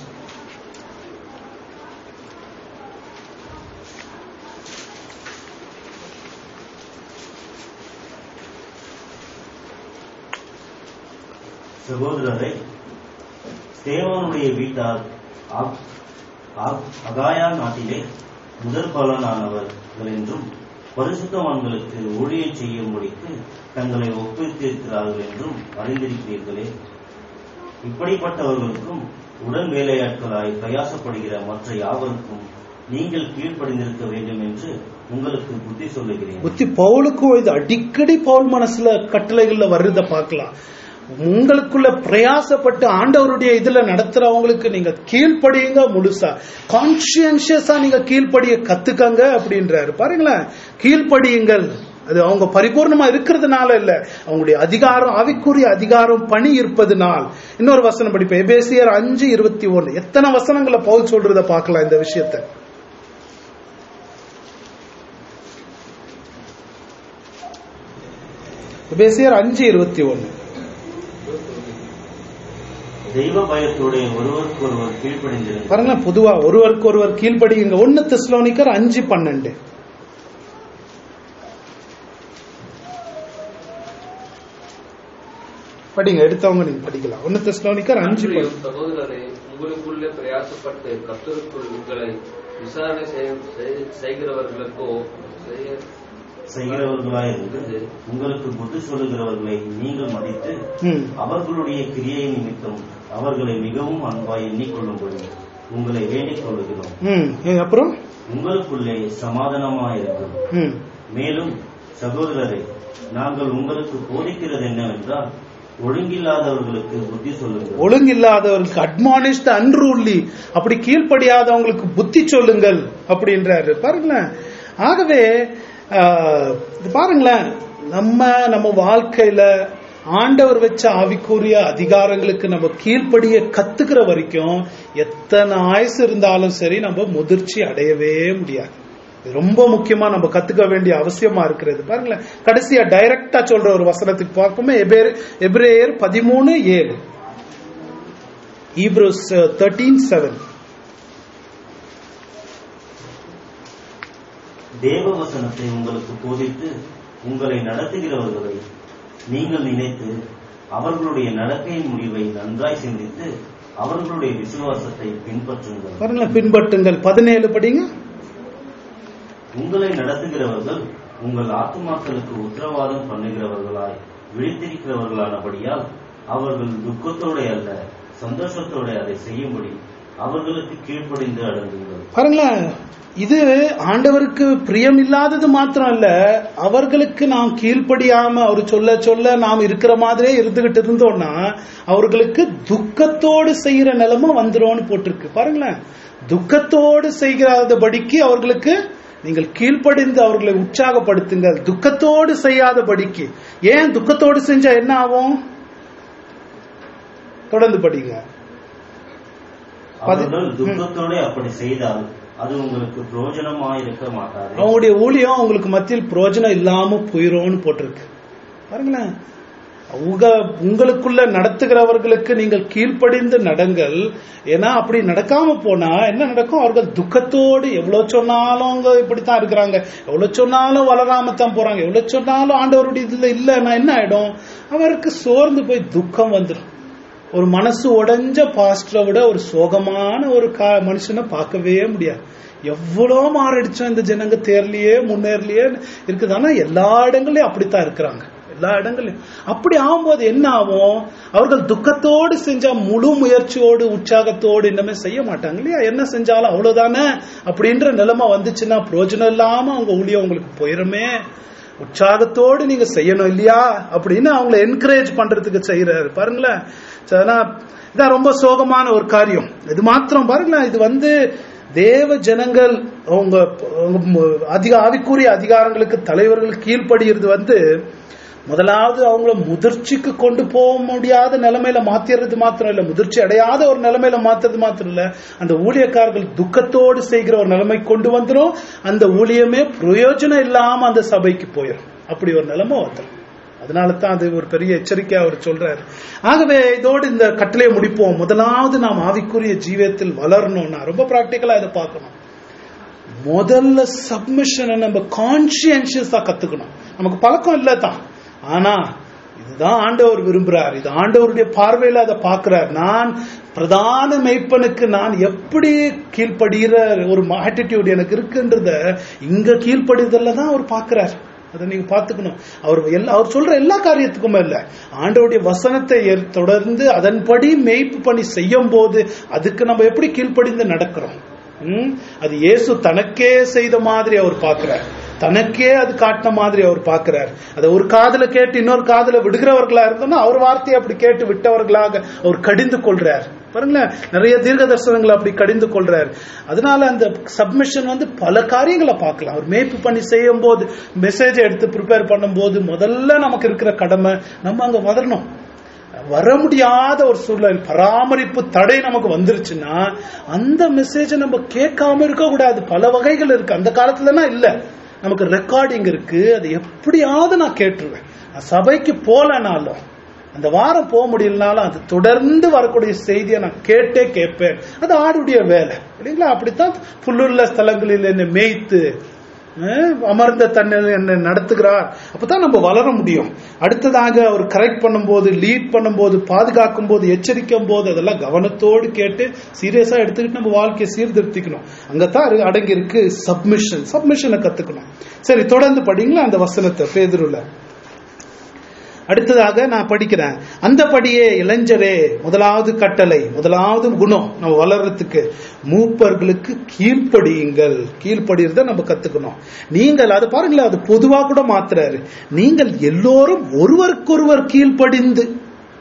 சகோதரரை ஸ்தேவானுடைய வீட்டார் ஆக்- ஆக்- அகாயா நாட்டிலே முதற் பலனானவர்கள் என்றும் பரிசுத்தவான்களுக்கு ஊழியம் செய்யும்படிக்கு தங்களை ஒப்புவித்திருக்கிறார்கள் என்றும் அறிந்திருக்கிறீர்களே இப்படிப்பட்டவர்களுக்கும் உடன் வேலையாட்களாய் பிரயாசப்படுகிற மற்ற யாவருக்கும் நீங்கள் கீழ்ப்படிந்திருக்க வேண்டும் என்று உங்களுக்கு புத்தி சொல்லுகிறேன் புத்தி பவுலுக்கும் இது அடிக்கடி பவுல் மனசுல கட்டளைகள்ல வர்றத பார்க்கலாம் உங்களுக்குள்ள பிரயாசப்பட்டு ஆண்டவருடைய இதுல நடத்துறவங்களுக்கு நீங்க கீழ்ப்படியுங்க முழுசா கான்சியன்சியஸா நீங்க கீழ்ப்படிய கத்துக்கங்க அப்படின்றாரு பாருங்களேன் கீழ்ப்படியுங்கள் அது அவங்க பரிபூர்ணமா இருக்கிறதுனால இல்ல அவங்களுடைய அதிகாரம் ஆவிக்குரிய அதிகாரம் பணி இருப்பதுனால் இன்னொரு வசனம் படிப்பேன் எபேசியர் அஞ்சு இருபத்தி ஒன்னு எத்தனை வசனங்களை பவுல் சொல்றத பார்க்கலாம் இந்த விஷயத்தை எபேசியர் அஞ்சு இருபத்தி ஒன்னு தெய்வ பயத்தோட ஒருவருக்கு ஒருவர் கீழ்ப்படிந்திருங்கள் பாருங்களேன் பொதுவா ஒருவருக்கு ஒருவர் கீழ்ப்படியுங்க ஒன்னு தெஸ்லோனிக்கர் அஞ்சு பன்னெண்டு படிங்க எடுத்தவங்க நீங்க படிக்கலாம் ஒன்னு தெஸ்லோனிக்கர் அஞ்சு அன்றியும் பன்னெண்டு. சகோதரரே உங்களுக்குள்ளே பிரயாசப்பட்டு கர்த்தருக்குள் உங்களை விசாரணை செய்ய- செய்- செய்கிறவர்களுக்கோ செய்ய- செய்கிறவர்களாயிருந்து உங்களுக்கு புத்தி சொல்லுகிறவர்களை நீங்கள் மதித்து ம் அவர்களுடைய கிரியை நிமித்தம் அவர்களை மிகவும் அன்பாய் எண்ணிக்கொள்ளும்படி உங்களை வேண்டிக் கொள்ளுகிறோம் ம் ஏ, அப்புறம் உங்களுக்குள்ளே சமாதானமாயிருக்கும் ம் மேலும் சகோதரரே நாங்கள் உங்களுக்கு போதிக்கிறது என்னவென்றால் ஒழுங்கில்லாதவர்களுக்கு புத்தி சொல்லுங்கள் ஒழுங்கில்லாதவர்களுக்கு அட்மானிஷ் த அன்ரூல்லி அப்படி கீழ்ப்படியாதவங்களுக்கு புத்தி சொல்லுங்கள் அப்படின்றாரு பாருங்களேன் ஆகவே ஆஹ், இது பாருங்களேன் நம்ம நம்ம வாழ்க்கையில ஆண்டவர் வச்ச ஆவிக்குரிய அதிகாரங்களுக்கு நம்ம கீழ்ப்படிய கத்துக்கிற வரைக்கும் எத்தனை ஆயுசு இருந்தாலும் சரி நம்ம முதிர்ச்சி அடையவே முடியாது இது ரொம்ப முக்கியமா நம்ம கத்துக்க வேண்டிய அவசியமா இருக்கிறது பாருங்களேன் கடைசியா டைரக்டா சொல்ற ஒரு வசனத்துக்கு பார்ப்போமே எபேர் எபிரேயர் பதிமூணு ஏழு ஈப்ரோஸ் தேர்ட்டீன் செவன் தேவ வசனத்தை உங்களுக்கு போதித்து உங்களை நடத்துகிறவர்களை நீங்கள் நினைத்து அவர்களுடைய நடக்கையின் முடிவை நன்றாய் சிந்தித்து அவர்களுடைய விசுவாசத்தை பின்பற்றுங்கள் பாருங்களேன் பின்பற்றுங்கள் பதினேழு படிங்க உங்களை நடத்துகிறவர்கள் உங்கள் ஆத்துமாக்களுக்கு உத்தரவாதம் பண்ணுகிறவர்களாய் விழித்திருக்கிறவர்களானபடியால் அவர்கள் துக்கத்தோட அல்ல சந்தோஷத்தோட அதை செய்யும்படி அவர்களுக்கு கீழ்ப்படிந்து அடங்குங்கள் பாருங்களேன் இது ஆண்டவருக்கு பிரியம் இல்லாதது மாத்திரம் இல்ல அவர்களுக்கு நாம் கீழ்ப்படியாம அவர் சொல்ல சொல்ல நாம் இருக்கிற மாதிரியே இருந்துகிட்டு இருந்தோம்னா அவர்களுக்கு துக்கத்தோடு செய்யற நிலைமை வந்துரும்னு போட்டிருக்கு பாருங்களேன் துக்கத்தோடு செய்யாதபடிக்கு அவர்களுக்கு நீங்கள் கீழ்ப்படிந்து அவர்களை உற்சாகப்படுத்துங்கள் துக்கத்தோடு செய்யாதபடிக்கு ஏன் துக்கத்தோடு செஞ்சா என்ன ஆகும் தொடர்ந்து படிங்க பதி- அவர்கள் துக்கத்தோட அப்படி செய்தால் அது உங்களுக்கு பிரயோஜனமாயிருக்க மாட்டாது அவங்களுடைய ஊழியம் அவங்களுக்கு மத்தியில் பிரயோஜனம் இல்லாம போயிரோன்னு போட்டிருக்கு பாருங்களேன் உங்க உங்களுக்குள்ள நடத்துகிறவர்களுக்கு நீங்கள் கீழ்ப்படிந்து நடங்கள் ஏன்னா அப்படி நடக்காம போனா என்ன நடக்கும் அவர்கள் துக்கத்தோடு எவ்வளவு சொன்னாலும் அவங்க இப்படித்தான் இருக்கிறாங்க எவ்வளவு சொன்னாலும் வளராம தான் போறாங்க எவ்வளவு சொன்னாலும் ஆண்டவருடைய இதுல இல்லைன்னா என்ன ஆயிடும் அவருக்கு சோர்ந்து போய் துக்கம் வந்துடும் ஒரு மனசு உடைஞ்ச பாஸ்டரை விட ஒரு சோகமான ஒரு கா மனுஷனை பார்க்கவே முடியாது எவ்வளோ மாரடிச்சோம் இந்த ஜனங்க தேர்லயே முன்னேறலையே இருக்குது ஆனா எல்லா இடங்களையும் அப்படித்தான் இருக்கிறாங்க எல்லா இடங்களையும் அப்படி ஆகும்போது என்ன ஆகும் அவர்கள் துக்கத்தோடு செஞ்சா முழு முயற்சியோடு உற்சாகத்தோடு இன்னமே செய்ய மாட்டாங்க இல்லையா என்ன செஞ்சாலும் அவ்வளவுதானே அப்படின்ற நிலைமை வந்துச்சுன்னா பிரயோஜனம் இல்லாம அவங்க ஊழியம் உங்களுக்கு போயிருமே உற்சாகத்தோடு நீங்க செய்யணும் இல்லையா அப்படின்னு அவங்கள என்கரேஜ் பண்றதுக்கு செய்யறாரு பாருங்களேன் சரி, ஆனா இதான் ரொம்ப சோகமான ஒரு காரியம் இது மாத்திரம் பாருங்களேன் இது வந்து தேவ ஜனங்கள் அவங்க அவங்க ம- அதிக ஆவிக்குரிய அதிகாரங்களுக்கு தலைவர்கள் கீழ்ப்படுகிறது வந்து முதலாவது அவங்கள முதிர்ச்சிக்கு கொண்டு போக முடியாத நிலைமையில மாத்திடுறது மாத்திரம் இல்ல முதிர்ச்சி அடையாத ஒரு நிலைமையில மாத்துறது மாத்திரம் இல்ல அந்த ஊழியக்காரர்கள் துக்கத்தோடு செய்கிற ஒரு நிலைமை கொண்டு வந்துரும் அந்த ஊழியமே பிரயோஜனம் இல்லாம அந்த சபைக்கு போயிடும் அப்படி ஒரு நிலைமை வந்துடும் அதனால தான் அது ஒரு பெரிய எச்சரிக்கையா அவர் சொல்றாரு ஆகவே இதோடு இந்த கட்டளையை முடிப்போம் முதலாவது நாம் ஆவிக்குரிய ஜீவியத்தில் வளரணும்னா ரொம்ப பிராக்டிக்கலா இதை பார்க்கணும் முதல்ல சப்மிஷனை நம்ம கான்சியன்சியஸா கத்துக்கணும் நமக்கு பழக்கம் இல்ல தான் ஆனா இதுதான் ஆண்டவர் விரும்புறார் இது ஆண்டவருடைய பார்வையில அதை பார்க்கிறார் நான் பிரதான மெய்ப்பனுக்கு நான் எப்படி கீழ்ப்படுகிற ஒரு ஆட்டிடியூட் எனக்கு இருக்குன்றத இங்க கீழ்ப்படிதல்ல தான் அவர் பார்க்கிறார் அதை நீங்க பாத்துக்கணும் அவர் எல்லா அவர் சொல்ற எல்லா காரியத்துக்குமே இல்ல ஆண்டவருடைய வசனத்தை ஏற்- தொடர்ந்து அதன்படி மெய்ப்பு பண்ணி செய்யும் போது அதுக்கு நம்ம எப்படி கீழ்ப்படிந்து நடக்கிறோம் ம்? அது இயேசு தனக்கே செய்த மாதிரி அவர் பார்க்கிறார் தனக்கே அது காட்டின மாதிரி அவர் பார்க்கிறார் அதை ஒரு காதுல கேட்டு இன்னொரு காதுல விடுகிறவர்களா இருந்தோம்னா அவர் வார்த்தையை அப்படி கேட்டு விட்டவர்களாக அவர் கடிந்து கொள்றார் பாருங்களேன் நிறைய தீர்க்க தரிசனங்களை அப்படி கடிந்து கொள்றார் அதனால அந்த சப்மிஷன் வந்து பல காரியங்களை பார்க்கலாம் அவர் மேய்ப்பு பண்ணி செய்யும் போது மெசேஜ் எடுத்து ப்ரிப்பேர் பண்ணும்போது முதல்ல நமக்கு இருக்கிற கடமை நம்ம அங்க வளரணும் வர முடியாத ஒரு சூழல் பராமரிப்பு தடை நமக்கு வந்துருச்சுன்னா அந்த மெசேஜை நம்ம கேட்காம இருக்க கூடாது பல வகைகள் இருக்கு அந்த காலத்துலனா இல்ல நமக்கு ரெக்கார்டிங் இருக்கு அது எப்படியாவது நான் கேட்டுருவேன் நான் சபைக்கு போலனாலும் அந்த வாரம் போக முடியலனாலும் அது தொடர்ந்து வரக்கூடிய செய்தியை நான் கேட்டே கேட்பேன் அது ஆடுடைய வேலை இல்லைங்களா அப்படித்தான் புல்லுள்ள ஸ்தலங்களில் என்னை மேய்த்து அஹ், அமர்ந்த தன்னில் என்னை நடத்துகிறார் அப்பதான் நம்ம வளர முடியும் அடுத்ததாக அவர் கரெக்ட் பண்ணும்போது லீட் பண்ணும்போது பாதுகாக்கும் போது எச்சரிக்கும் போது அதெல்லாம் கவனத்தோடு கேட்டு சீரியஸா எடுத்துக்கிட்டு நம்ம வாழ்க்கையை சீர்திருத்திக்கணும் அங்கதான் இரு- அடங்கி இருக்கு சப்மிஷன் சப்மிஷனை கத்துக்கணும் சரி தொடர்ந்து படிங்களா அந்த வசனத்தை பேதுருல அடுத்ததாக நான் படிக்கிறேன் அந்தபடியே இளைஞரே முதலாவது கட்டளை முதலாவது குணம் நம்ம வளர்றதுக்கு மூப்பர்களுக்கு கீழ்ப்படியுங்கள் கீழ்ப்படிறத நம்ம கத்துக்கணும் நீங்கள் அது பாருங்களேன் அது பொதுவா கூட மாத்துறாரு நீங்கள் எல்லோரும் ஒருவருக்கொருவர் கீழ்ப்படிந்து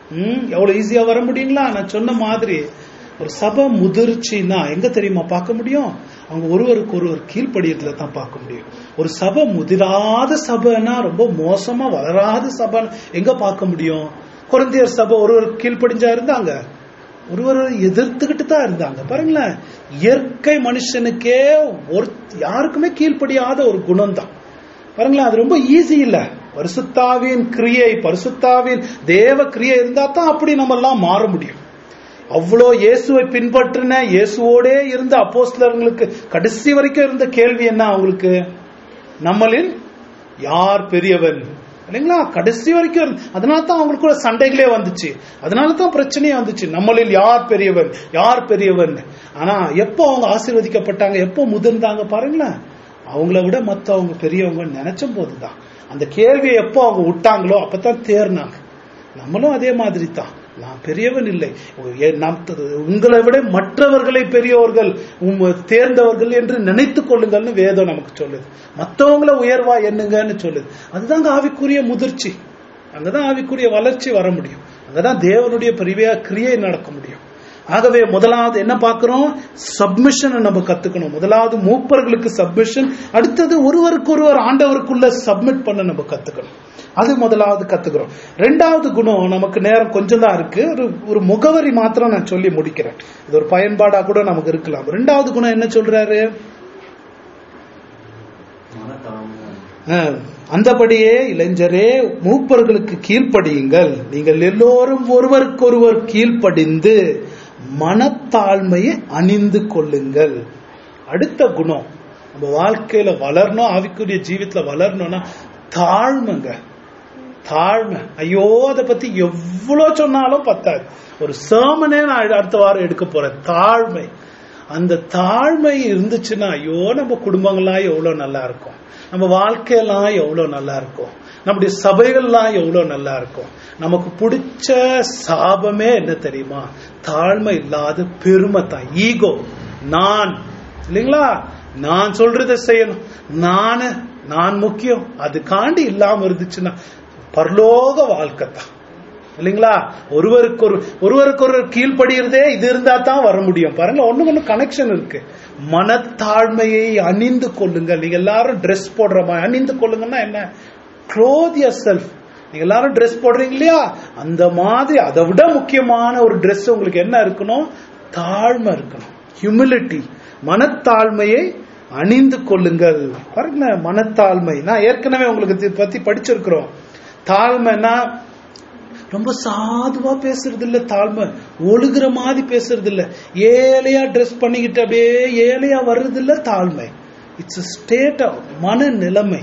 ம் எவ்வளவு ஈஸியா வர முடியுங்களா நான் சொன்ன மாதிரி ஒரு சபை முதிர்ச்சின்னா எங்க தெரியுமா பார்க்க முடியும் அவங்க ஒருவருக்கு ஒருவர் கீழ்ப்படியத்துல தான் பார்க்க முடியும் ஒரு சபை முதிராத சபைன்னா ரொம்ப மோசமா வளராத சபை எங்க பார்க்க முடியும் குழந்தையர் சபை ஒருவர் கீழ்ப்படிஞ்சா இருந்தாங்க ஒருவர் எதிர்த்துக்கிட்டு தான் இருந்தாங்க பாருங்களேன் இயற்கை மனுஷனுக்கே ஒரு யாருக்குமே கீழ்ப்படியாத ஒரு குணம் தான் பாருங்களேன் அது ரொம்ப ஈஸி இல்ல பரிசுத்தாவின் கிரியை பரிசுத்தாவின் தேவ கிரியை இருந்தா தான் அப்படி நம்ம எல்லாம் மாற முடியும் அவ்வளோ இயேசுவை பின்பற்றின இயேசுவோடே இருந்த அப்போஸ்தலர்களுக்கு கடைசி வரைக்கும் இருந்த கேள்வி என்ன அவங்களுக்கு நம்மளில் யார் பெரியவன் இல்லைங்களா கடைசி வரைக்கும் இருந்த- அதனால தான் அவங்களுக்குள்ள சண்டைகளே வந்துச்சு அதனால தான் பிரச்சனையே வந்துச்சு நம்மளில் யார் பெரியவன் யார் பெரியவன் ஆனா எப்போ அவங்க ஆசீர்வதிக்கப்பட்டாங்க எப்போ முதிர்ந்தாங்க பாருங்களேன் அவங்கள விட மத்தவங்க பெரியவங்க நினைச்ச போதுதான் அந்த கேள்வியை எப்போ அவங்க விட்டாங்களோ அப்பதான் தேர்னாங்க நம்மளும் அதே மாதிரி தான் நான் பெரியவன் இல்லை எ- நம் உங்களை விட மற்றவர்களை பெரியவர்கள் உம் தேர்ந்தவர்கள் என்று நினைத்துக் கொள்ளுங்கள்னு வேதம் நமக்கு சொல்லுது மற்றவங்கள உயர்வா எண்ணுங்கன்னு சொல்லுது அதுதாங்க ஆவிக்குரிய முதிர்ச்சி அங்கதான் ஆவிக்குரிய வளர்ச்சி வர முடியும் அங்கதான் தேவனுடைய பெரிய கிரியை நடக்க முடியும் ஆகவே முதலாவது என்ன பார்க்கிறோம் சப்மிஷன் நம்ம கத்துக்கணும் முதலாவது மூப்பர்களுக்கு சப்மிஷன் அடுத்தது ஒருவருக்கு ஒருவர் ஆண்டவருக்குள்ள சப்மிட் பண்ண நம்ம கத்துக்கணும் அது முதலாவது கத்துக்கிறோம் ரெண்டாவது குணம் நமக்கு நேரம் கொஞ்சம் தான் இருக்கு ஒரு ஒரு முகவரி மாத்திரம் நான் சொல்லி முடிக்கிறேன் இது ஒரு பயன்பாடா கூட நமக்கு இருக்கலாம் ரெண்டாவது குணம் என்ன சொல்றாரு மனத்தாழ்மை அஹ், அந்தபடியே இளைஞரே மூப்பர்களுக்கு கீழ்ப்படியுங்கள் நீங்கள் எல்லோரும் ஒருவருக்கொருவர் கீழ்ப்படிந்து மனத்தாழ்மையை அணிந்து கொள்ளுங்கள் அடுத்த குணம் நம்ம வாழ்க்கையில வளரணும் ஆவிக்குரிய ஜீவித்துல வளரணும்னா தாழ்மைங்க தாழ்மை ஐயோ அதை பத்தி எவ்வளவு சொன்னாலும் பத்தாது ஒரு சேமனே நான் அடுத்த வாரம் எடுக்க போறேன் தாழ்மை அந்த தாழ்மை இருந்துச்சுன்னா ஐயோ நம்ம குடும்பங்கள்லாம் எவ்வளவு நல்லா இருக்கும் நம்ம வாழ்க்கையெல்லாம் எவ்வளவு நல்லா இருக்கும் நம்முடைய சபைகள்லாம் எவ்வளவு நல்லா இருக்கும் நமக்கு பிடிச்ச சாபமே என்ன தெரியுமா தாழ்மை இல்லாத பெருமை தான் ஈகோ நான் இல்லைங்களா நான் சொல்றதை செய்யணும் நானு நான் முக்கியம் அதுக்காண்டி இல்லாம இருந்துச்சுன்னா பரலோக வாழ்க்கை தான் இல்லைங்களா ஒருவருக்கு ஒரு ஒருவருக்கு ஒரு கீழ்ப்படுகிறதே இது இருந்தா தான் வர முடியும் பாருங்க ஒண்ணு ஒண்ணு கனெக்ஷன் இருக்கு மனத்தாழ்மையை அணிந்து கொள்ளுங்கள் நீங்க எல்லாரும் ட்ரெஸ் போடுற மாதிரி அணிந்து கொள்ளுங்கன்னா என்ன க்ளோத் யர் செல்ஃப் நீங்க எல்லாரும் ட்ரெஸ் போடுறீங்க இல்லையா அந்த மாதிரி அதை விட முக்கியமான ஒரு Dress உங்களுக்கு என்ன இருக்கணும் தாழ்மை இருக்கணும் ஹியூமிலிட்டி மனத்தாழ்மையை அணிந்து கொள்ளுங்கள் பாருங்க மனத்தாழ்மை நான் ஏற்கனவே உங்களுக்கு இதை பத்தி படிச்சிருக்கிறோம் தாழ்மைனா ரொம்ப சாதுவா பேசுறது இல்ல தாழ்மை ஒழுகுற மாதிரி பேசுறது இல்ல ஏழையா ட்ரெஸ் பண்ணிக்கிட்டு அப்படியே ஏழையா வர்றது இல்ல தாழ்மை இட்ஸ் ஸ்டேட் ஆஃப் மன நிலைமை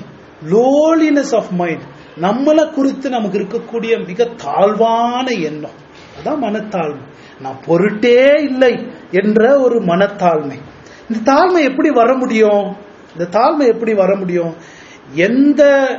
லோலினஸ் ஆஃப் மைண்ட் நம்மளை குறித்து நமக்கு இருக்கக்கூடிய மிக தாழ்வான எண்ணம் அதான் மனத்தாழ்மை நான் பொருட்டே இல்லை என்ற ஒரு மனத்தாழ்மை இந்த தாழ்மை எப்படி வர முடியும் இந்த தாழ்மை எப்படி வர முடியும் எந்த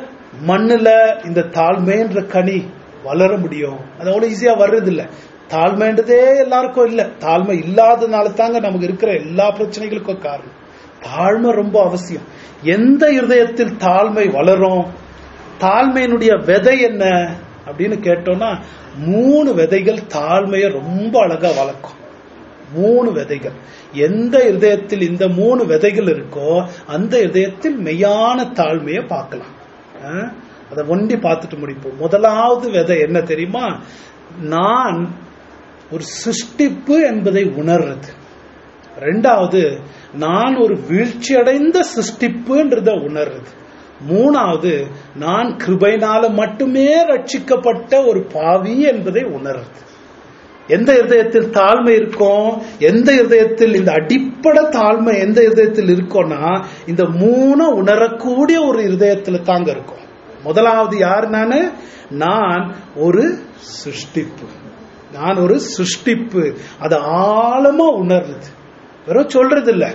மண்ணுல இந்த தாழ்மைன்ற கனி வளர முடியும் அது அவ்வளவு ஈஸியா வர்றது இல்ல தாழ்மைன்றதே எல்லாருக்கும் இல்ல தாழ்மை இல்லாதனால தாங்க நமக்கு இருக்கிற எல்லா பிரச்சனைகளுக்கும் காரணம் தாழ்மை ரொம்ப அவசியம் எந்த இருதயத்தில் தாழ்மை வளரும் தாழ்மையினுடைய விதை என்ன அப்படின்னு கேட்டோம்னா மூணு விதைகள் தாழ்மையை ரொம்ப அழகா வளர்க்கும் மூணு விதைகள் எந்த இதயத்தில் இந்த மூணு விதைகள் இருக்கோ அந்த இதயத்தில் மெய்யான தாழ்மையை பார்க்கலாம் அஹ், அதை ஒண்டி பார்த்துட்டு முடிப்போம் முதலாவது விதை என்ன தெரியுமா நான் ஒரு சிருஷ்டிப்பு என்பதை உணர்றது ரெண்டாவது நான் ஒரு வீழ்ச்சி அடைந்த சிருஷ்டிப்புன்றத உணர்றது மூணாவது நான் கிருபைனால மட்டுமே ரட்சிக்கப்பட்ட ஒரு பாவி என்பதை உணர்றது எந்த இருதயத்தில் தாழ்மை இருக்கும் எந்த இருதயத்தில் இந்த அடிப்படை தாழ்மை எந்த இருதயத்தில் இருக்கோம்னா இந்த மூணு உணரக்கூடிய ஒரு இருதயத்துல தாங்க இருக்கும் முதலாவது யார் நானு நான் ஒரு சிருஷ்டிப்பு நான் ஒரு சிருஷ்டிப்பு அதை ஆழமா உணர்றது வெறும் சொல்றது இல்ல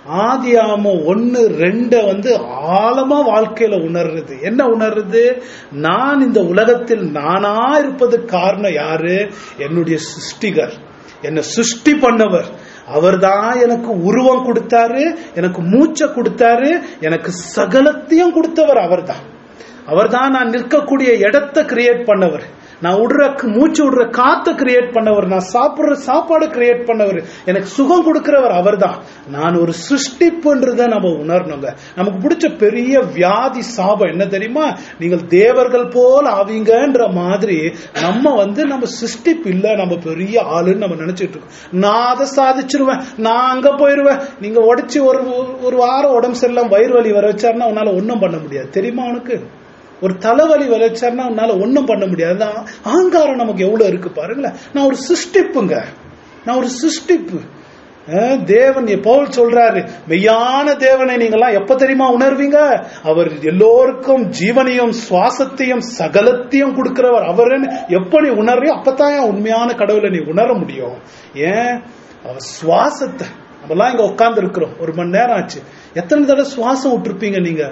ஆதியாம ஒன்னு ரெண்ட வந்து ஆழமா வாழ்க்கையில உணர்றது என்ன உணர்றது நான் இந்த உலகத்தில் நானா இருப்பதுக்கு காரணம் யாரு என்னுடைய சிருஷ்டிகர் என்னை சிருஷ்டி பண்ணவர் அவர்தான் எனக்கு உருவம் கொடுத்தாரு எனக்கு மூச்சை கொடுத்தாரு எனக்கு சகலத்தையும் கொடுத்தவர் அவர்தான் அவர்தான் நான் நிற்கக்கூடிய இடத்தை கிரியேட் பண்ணவர் நான் விடுற மூச்சு விடுற காத்த கிரியேட் பண்ணவர் நான் சாப்பிடுற சாப்பாடு கிரியேட் பண்ணவர் எனக்கு சுகம் கொடுக்கிறவர் அவர்தான் நான் ஒரு சிருஷ்டிப்புன்றத நம்ம உணரணுங்க நமக்கு பிடிச்ச பெரிய வியாதி சாபம் என்ன தெரியுமா நீங்கள் தேவர்கள் போல் ஆவீங்கன்ற மாதிரி நம்ம வந்து நம்ம சிருஷ்டிப்பு இல்ல நம்ம பெரிய ஆளுன்னு நம்ம நினைச்சிட்டு இருக்கோம் நான் அதை சாதிச்சிருவேன் நான் அங்க போயிருவேன் நீங்க உடைச்சு ஒரு ஒரு வாரம் உடம்பு சரியில்லாம வயிறு வலி வர வச்சாருன்னா உன்னால ஒண்ணும் பண்ண முடியாது தெரியுமா உனக்கு ஒரு தலைவலி விளைச்சாருன்னா உன்னால ஒண்ணும் பண்ண முடியாது அதான் அகங்காரம் நமக்கு எவ்வளவு இருக்கு பாருங்களேன் நான் ஒரு சிருஷ்டிப்புங்க நான் ஒரு சிருஷ்டிப்பு அஹ் தேவன் பவுல் சொல்றாரு மெய்யான தேவனை நீங்கெல்லாம் எப்ப தெரியுமா உணர்வீங்க அவர் எல்லோருக்கும் ஜீவனையும் சுவாசத்தையும் சகலத்தையும் கொடுக்கிறவர் அவருன்னு எப்ப நீ உணர்றியோ அப்பதான் என் உண்மையான கடவுளை நீ உணர முடியும் ஏன் அவர் சுவாசத்தை நம்மலாம் இங்க உட்கார்ந்து இருக்கிறோம் ஒரு மணி நேரம் ஆச்சு எத்தனை தடவை சுவாசம் விட்டுருப்பீங்க நீங்க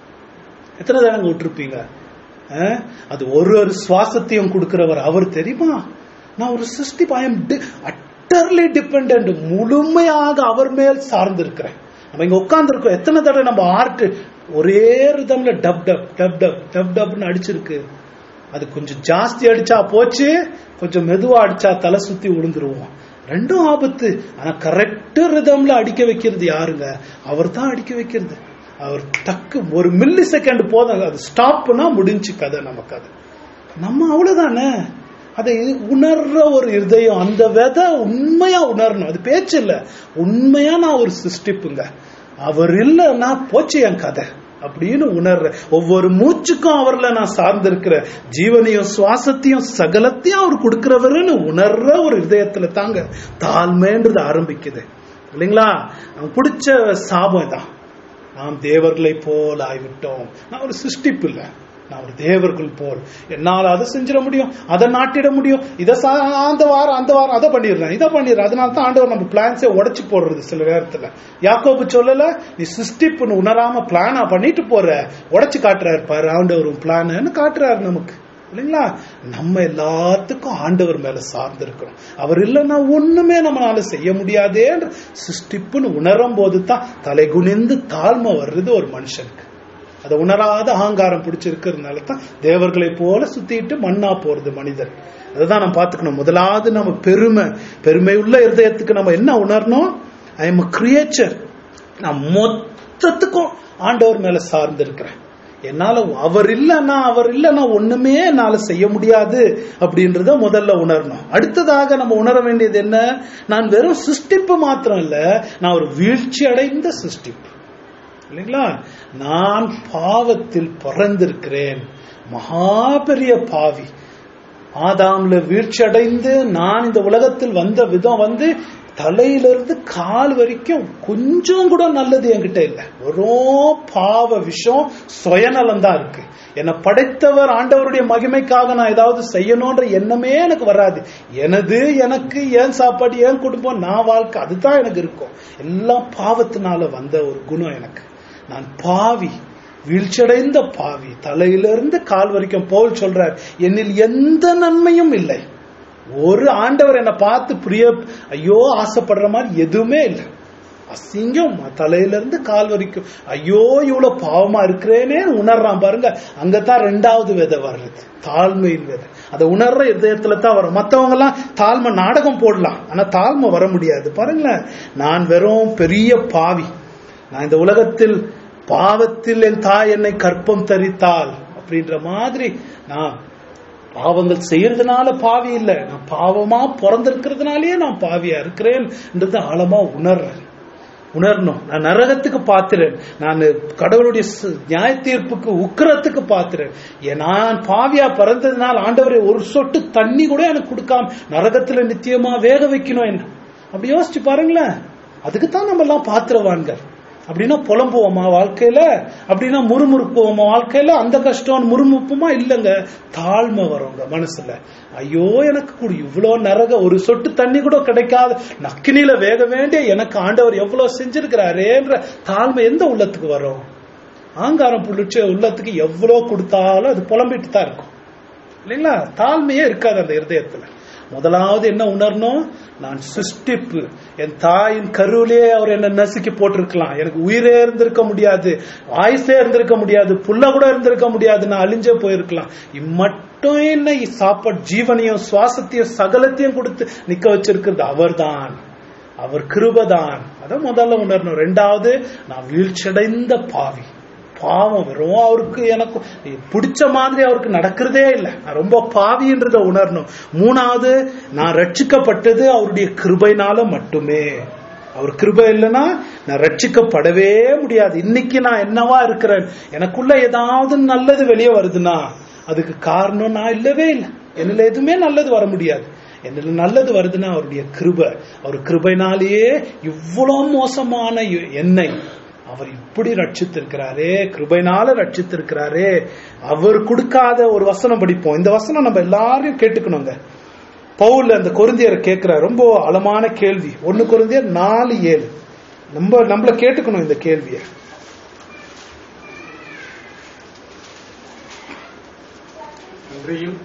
எத்தனை தடவை விட்டுருப்பீங்க அஹ்? அது ஒரு ஒரு சுவாசத்தையும் கொடுக்கிறவர் அவர் தெரியுமா நான் ஒரு சிருஷ்டி பயம் அட்டர்லி டிபெண்ட் முழுமையாக அவர் மேல் சார்ந்து இருக்கிறேன் நம்ம இங்க உட்கார்ந்து இருக்கோம் எத்தனை தடவை நம்ம ஆர்ட் ஒரே ரிதம்ல டப் டப் டப் டப் டப் டப்னு அடிச்சிருக்கு அது கொஞ்சம் ஜாஸ்தி அடிச்சா போச்சு கொஞ்சம் மெதுவா அடிச்சா தலை சுத்தி விழுந்துருவோம் ரெண்டும் ஆபத்து ஆனா கரெக்ட் ரிதம்ல அடிக்க வைக்கிறது யாருங்க அவர் தான் அடிக்க வைக்கிறது அவர் டக்கு ஒரு மில்லி செகண்ட் போதும் அது ஸ்டாப்னா முடிஞ்சு கதை நமக்கு அது நம்ம அவ்வளவுதானே அதை உணர்ற ஒரு இருதயம் அந்த விதை உண்மையா உணரணும் அது பேச்சு இல்ல உண்மையா நான் ஒரு சிருஷ்டிப்புங்க அவர் இல்லைன்னா போச்சு என் கதை அப்படின்னு உணர்ற ஒவ்வொரு மூச்சுக்கும் அவர்ல நான் சார்ந்திருக்கிற ஜீவனையும் சுவாசத்தையும் சகலத்தையும் அவர் கொடுக்கிறவருன்னு உணர்ற ஒரு இதயத்துல தாங்க தாழ்மைன்றது ஆரம்பிக்குது இல்லைங்களா நமக்கு பிடிச்ச சாபம் தான் நாம் தேவர்களை போல் ஆகிவிட்டோம் நான் ஒரு சிருஷ்டிப்பு இல்லை நான் ஒரு தேவர்கள் போல் என்னால் அதை செஞ்சிட முடியும் அதை நாட்டிட முடியும் இதை சா- அந்த வாரம் அந்த வாரம் அதை பண்ணிடுறேன் இதை பண்ணிடுறேன் அதனால தான் ஆண்டவர் நம்ம பிளான்ஸே உடைச்சு போடுறது சில நேரத்துல யாக்கோபு சொல்லல நீ சிருஷ்டிப்புன்னு உணராம பிளானா பண்ணிட்டு போற உடைச்சு காட்டுறாரு பாரு ஆண்டவர் உன் பிளான்னு காட்டுறாரு நமக்கு இல்லைங்களா நம்ம எல்லாத்துக்கும் ஆண்டவர் மேல சார்ந்து இருக்கிறோம் அவர் இல்லைன்னா ஒண்ணுமே நம்மளால செய்ய முடியாதேன்ற சிருஷ்டிப்புன்னு உணரும் போது தான் தலை குனிந்து தாழ்மை வர்றது ஒரு மனுஷனுக்கு அதை உணராத அகங்காரம் பிடிச்சிருக்கிறதுனால தான் தேவர்களை போல சுத்திட்டு மண்ணா போறது மனிதர் அதுதான் நம்ம பார்த்துக்கணும் முதலாவது நம்ம பெருமை பெருமை உள்ள இருதயத்துக்கு நம்ம என்ன உணரணும் ஐ எம் கிரியேச்சர் நான் மொத்தத்துக்கும் ஆண்டவர் மேல சார்ந்து இருக்கிறேன் என்னால அவர் இல்லைன்னா அவர் இல்லைன்னா ஒண்ணுமே என்னால செய்ய முடியாது அப்படின்றத முதல்ல உணரணும் அடுத்ததாக நம்ம உணர வேண்டியது என்ன நான் வெறும் சிருஷ்டிப்பு மாத்திரம் இல்ல நான் ஒரு வீழ்ச்சி அடைந்த சிருஷ்டிப்பு இல்லைங்களா நான் பாவத்தில் பிறந்திருக்கிறேன் மகா பெரிய பாவி ஆதாம்ல வீழ்ச்சி அடைந்து நான் இந்த உலகத்தில் வந்த விதம் வந்து தலையிலிருந்து கால் வரைக்கும் கொஞ்சம் கூட நல்லது என்கிட்ட இல்லை வெறும் பாவ விஷம் சுயநலம் தான் இருக்கு என்னை படைத்தவர் ஆண்டவருடைய மகிமைக்காக நான் ஏதாவது செய்யணும்ன்ற எண்ணமே எனக்கு வராது எனது எனக்கு ஏன் சாப்பாடு ஏன் குடும்பம் நான் வாழ்க்கை அதுதான் எனக்கு இருக்கும் எல்லாம் பாவத்தினால வந்த ஒரு குணம் எனக்கு நான் பாவி வீழ்ச்சியடைந்த பாவி தலையிலிருந்து கால் வரைக்கும் போல் சொல்றார் என்னில் எந்த நன்மையும் இல்லை ஒரு ஆண்டவர் என்னை பார்த்து பிரிய ஐயோ ஆசைப்படுற மாதிரி எதுவுமே இல்லை அசிங்கம் தலையிலிருந்து கால் வரைக்கும் ஐயோ இவ்வளவு பாவமா இருக்கிறேனே உணர்றான் பாருங்க அங்கதான் ரெண்டாவது விதை வர்றது தாழ்மையின் விதை அதை உணர்ற இதயத்துல தான் வரும் மத்தவங்க எல்லாம் தாழ்மை நாடகம் போடலாம் ஆனா தாழ்மை வர முடியாது பாருங்களேன் நான் வெறும் பெரிய பாவி நான் இந்த உலகத்தில் பாவத்தில் என் தாய் என்னை கற்பம் தரித்தாள் அப்படின்ற மாதிரி நான் பாவங்கள் செய்யறதுனால பாவி இல்லை நான் பாவமா பிறந்திருக்கிறதுனாலயே நான் பாவியா இருக்கிறேன்ன்றது ஆழமா உணர்றேன் உணரணும் நான் நரகத்துக்கு பாத்துறேன் நான் கடவுளுடைய ச- நியாய தீர்ப்புக்கு உக்கிரத்துக்கு பாத்துறேன் ஏன் நான் பாவியா பிறந்ததுனால ஆண்டவரை ஒரு சொட்டு தண்ணி கூட எனக்கு கொடுக்காம நரகத்துல நித்தியமா வேக வைக்கணும் என்ன அப்படி யோசிச்சு பாருங்களேன் அதுக்கு தான் நம்ம எல்லாம் பாத்திரவான்கள் அப்படின்னா புலம்புவோமா வாழ்க்கையில அப்படின்னா முறுமுறுப்புவோமா வாழ்க்கையில அந்த கஷ்டம் முறுமுறுப்புமா இல்லைங்க தாழ்மை வருங்க மனசுல ஐயோ எனக்கு கூட இவ்வளோ நரக ஒரு சொட்டு தண்ணி கூட கிடைக்காத நக்கினில வேக வேண்டிய எனக்கு ஆண்டவர் எவ்வளவு செஞ்சிருக்கிறாரேன்ற தாழ்மை எந்த உள்ளத்துக்கு வரும் ஆங்காரம் புளிச்ச உள்ளத்துக்கு எவ்வளவு கொடுத்தாலும் அது புலம்பிட்டு தான் இருக்கும் இல்லைங்களா தாழ்மையே இருக்காது அந்த இருதயத்துல முதலாவது என்ன உணரணும் நான் சிருஷ்டிப்பு என் தாயின் கருவிலே அவர் என்ன நசுக்கி போட்டிருக்கலாம் எனக்கு உயிரே இருந்திருக்க முடியாது ஆயுசே இருந்திருக்க முடியாது புள்ள கூட இருந்திருக்க முடியாது நான் அழிஞ்சே போயிருக்கலாம் இம்மட்டும் என்ன சாப்பாடு ஜீவனையும் சுவாசத்தையும் சகலத்தையும் கொடுத்து நிக்க வச்சிருக்கிறது அவர்தான் அவர் கிருபதான் அதான் முதல்ல உணரணும் ரெண்டாவது நான் வீழ்ச்சியடைந்த பாவி பாவம் வெறும் அவருக்கு எனக்கு பிடிச்ச மாதிரி அவருக்கு நடக்கிறதே இல்லை நான் ரொம்ப பாவின்றத உணரணும் மூணாவது நான் ரட்சிக்கப்பட்டது அவருடைய கிருபைனால மட்டுமே அவர் கிருபை இல்லைன்னா நான் ரட்சிக்கப்படவே முடியாது இன்னைக்கு நான் என்னவா இருக்கிறேன் எனக்குள்ள ஏதாவது நல்லது வெளியே வருதுன்னா அதுக்கு காரணம் நான் இல்லவே இல்லை என்னல எதுவுமே நல்லது வர முடியாது என்னல நல்லது வருதுன்னா அவருடைய கிருபை அவர் கிருபைனாலேயே இவ்வளவு மோசமான என்னை அவர் இப்படி ரட்சித்திருக்கிறாரே கிருபைனால ரட்சித்திருக்கிறாரே அவர் கொடுக்காத ஒரு வசனம் படிப்போம் இந்த வசனம் நம்ம எல்லாரையும் கேட்டுக்கணுங்க பவுல் அந்த கொருந்தியரை கேட்கிறார் ரொம்ப ஆழமான கேள்வி ஒன்னு கொருந்தியர் நாலு ஏழு நம்ம நம்மள கேட்டுக்கணும் இந்த கேள்வியை அன்றியும்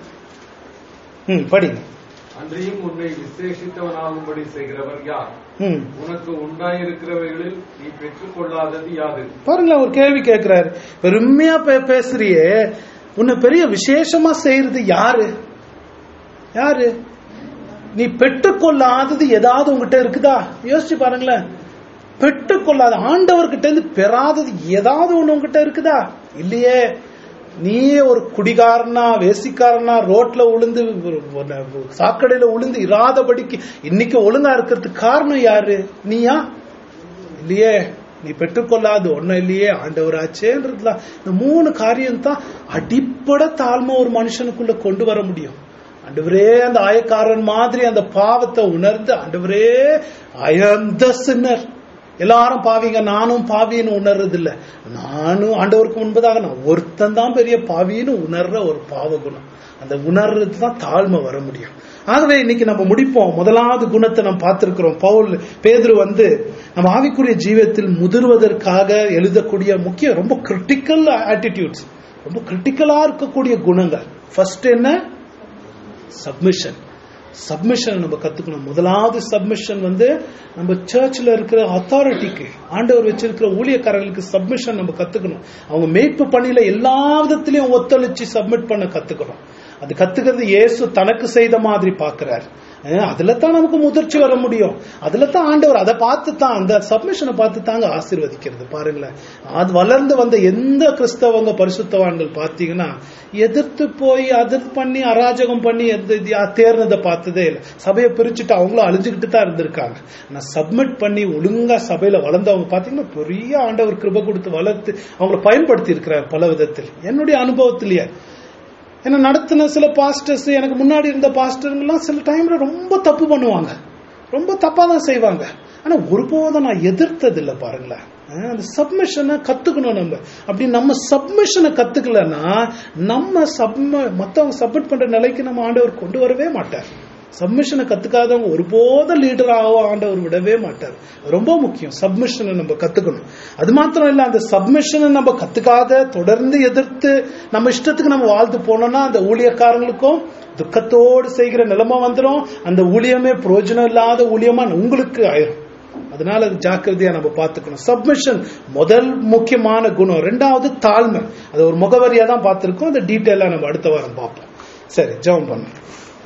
ம் படிங்க அன்றியும் உன்னை விசேஷித்தவனாகும்படி செய்கிறவர் யார் ம் உனக்கு உண்டாயிருக்கிறவைகளில் நீ பெற்றுக்கொள்ளாதது யாது பாருங்களேன் ஒரு கேள்வி கேட்கிறாரு பெருமையா பே- பேசுறியே உன்னை பெரிய விசேஷமா செய்யறது யாரு யாரு நீ பெற்றுக்கொள்ளாதது ஏதாவது உங்ககிட்ட இருக்குதா யோசிச்சு பாருங்களேன் பெற்றுக்கொள்ளாத ஆண்டவர்கிட்ட இருந்து பெறாதது ஏதாவது ஒண்ணு உங்ககிட்ட இருக்குதா இல்லையே நீ ஒரு குடிகாரனா வேசிக்காரனா ரோட்ல உளுந்து சாக்கடையில உளுந்து இராதபடிக்கு இன்னைக்கு ஒழுங்கா இருக்கிறதுக்கு காரணம் யாரு நீயா இல்லையே நீ பெற்றுக்கொள்ளாது ஒன்னும் இல்லையே ஆண்டவராச்சேன்றதுலாம் இந்த மூணு காரியம் தான் அடிப்படை தாழ்மை ஒரு மனுஷனுக்குள்ள கொண்டு வர முடியும் ஆண்டவரே அந்த ஆயக்காரன் மாதிரி அந்த பாவத்தை உணர்ந்து ஆண்டவரே ஐ am the sinner எல்லாரும் பாவிங்க நானும் பாவின்னு உணர்றது இல்ல நானும் ஆண்டவருக்கு முன்பதாக நான் ஒருத்தன் தான் பெரிய பாவின்னு உணர்ற ஒரு பாவ குணம் அந்த உணர்றது தான் தாழ்மை வர முடியும் ஆகவே இன்னைக்கு நம்ம முடிப்போம் முதலாவது குணத்தை நம்ம பார்த்திருக்கிறோம் பவுல் பேதுரு வந்து நம்ம ஆவிக்குரிய ஜீவியத்தில் முதிர்வதற்காக எழுதக்கூடிய முக்கிய ரொம்ப கிரிட்டிக்கல் ஆட்டிடியூட்ஸ் ரொம்ப கிரிட்டிக்கலா இருக்கக்கூடிய குணங்கள் ஃபர்ஸ்ட் என்ன சப்மிஷன் சப்மிஷன் நம்ம கத்துக்கணும் முதலாவது சப்மிஷன் வந்து நம்ம சர்ச்சில் இருக்கிற அத்தாரிட்டிக்கு ஆண்டவர் வச்சிருக்கிற ஊழியக்காரர்களுக்கு சப்மிஷன் நம்ம கத்துக்கணும் அவங்க மேய்ப்பு பணியில எல்லா விதத்திலையும் ஒத்துழைச்சு சப்மிட் பண்ண கத்துக்கணும் அது கத்துக்கிறது இயேசு தனக்கு செய்த மாதிரி பாக்குறாரு அஹ் அதுல தான் நமக்கு முதிர்ச்சி வர முடியும் அதுல தான் ஆண்டவர் அதை பார்த்து தான் அந்த சப்மிஷனை பார்த்து தாங்க ஆசீர்வதிக்கிறது பாருங்களேன் அது வளர்ந்து வந்த எந்த கிறிஸ்தவங்க பரிசுத்தவான்கள் பார்த்தீங்கன்னா எதிர்த்து போய் அதிர்த்து பண்ணி அராஜகம் பண்ணி எந்த இது தேர்னதை பார்த்ததே இல்லை சபையை பிரிச்சுட்டு அவங்களும் அழிஞ்சுக்கிட்டு தான் இருந்திருக்காங்க ஆனா சப்மிட் பண்ணி ஒழுங்கா சபையில வளர்ந்தவங்க பார்த்தீங்கன்னா பெரிய ஆண்டவர் கிருபை கொடுத்து வளர்த்து அவங்கள பயன்படுத்தி இருக்கிறார் பல விதத்தில் என்னுடைய அனுபவத்திலேயே என்ன நடத்தின சில பாஸ்டர்ஸ் எனக்கு முன்னாடி இருந்த பாஸ்டருங்கெல்லாம் சில டைம்ல ரொம்ப தப்பு பண்ணுவாங்க ரொம்ப தப்பா தான் செய்வாங்க ஆனா ஒருபோதும் நான் எதிர்த்தது இல்ல பாருங்களேன் அஹ் அந்த சப்மிஷனை கத்துக்கணும் நம்ம அப்படி நம்ம சப்மிஷனை கத்துக்கலன்னா நம்ம சப்ம மத்தவங்க சப்மிட் பண்ற நிலைக்கு நம்ம ஆண்டவர் கொண்டு வரவே மாட்டார் சப்மிஷனை கத்துக்காதவங்க ஒருபோதும் லீடர் ஆக ஆண்டவர் விடவே மாட்டார் அது ரொம்ப முக்கியம் சப்மிஷனை நம்ம கத்துக்கணும் அது மாத்திரம் இல்ல அந்த சப்மிஷனை நம்ம கத்துக்காத தொடர்ந்து எதிர்த்து நம்ம இஷ்டத்துக்கு நம்ம வாழ்ந்து போனோம்னா அந்த ஊழியக்காரங்களுக்கும் துக்கத்தோடு செய்கிற நிலைமை வந்துடும் அந்த ஊழியமே பிரயோஜனம் இல்லாத ஊழியமா உங்களுக்கு ஆயிரும் அதனால அது ஜாக்கிரதையா நம்ம பார்த்துக்கணும் சப்மிஷன் முதல் முக்கியமான குணம் ரெண்டாவது தாழ்மை அது ஒரு முகவரியா தான் பார்த்திருக்கோம் அந்த டீட்டெயிலா நம்ம அடுத்த வாரம் பார்ப்போம் சரி ஜெபம் பண்ணும்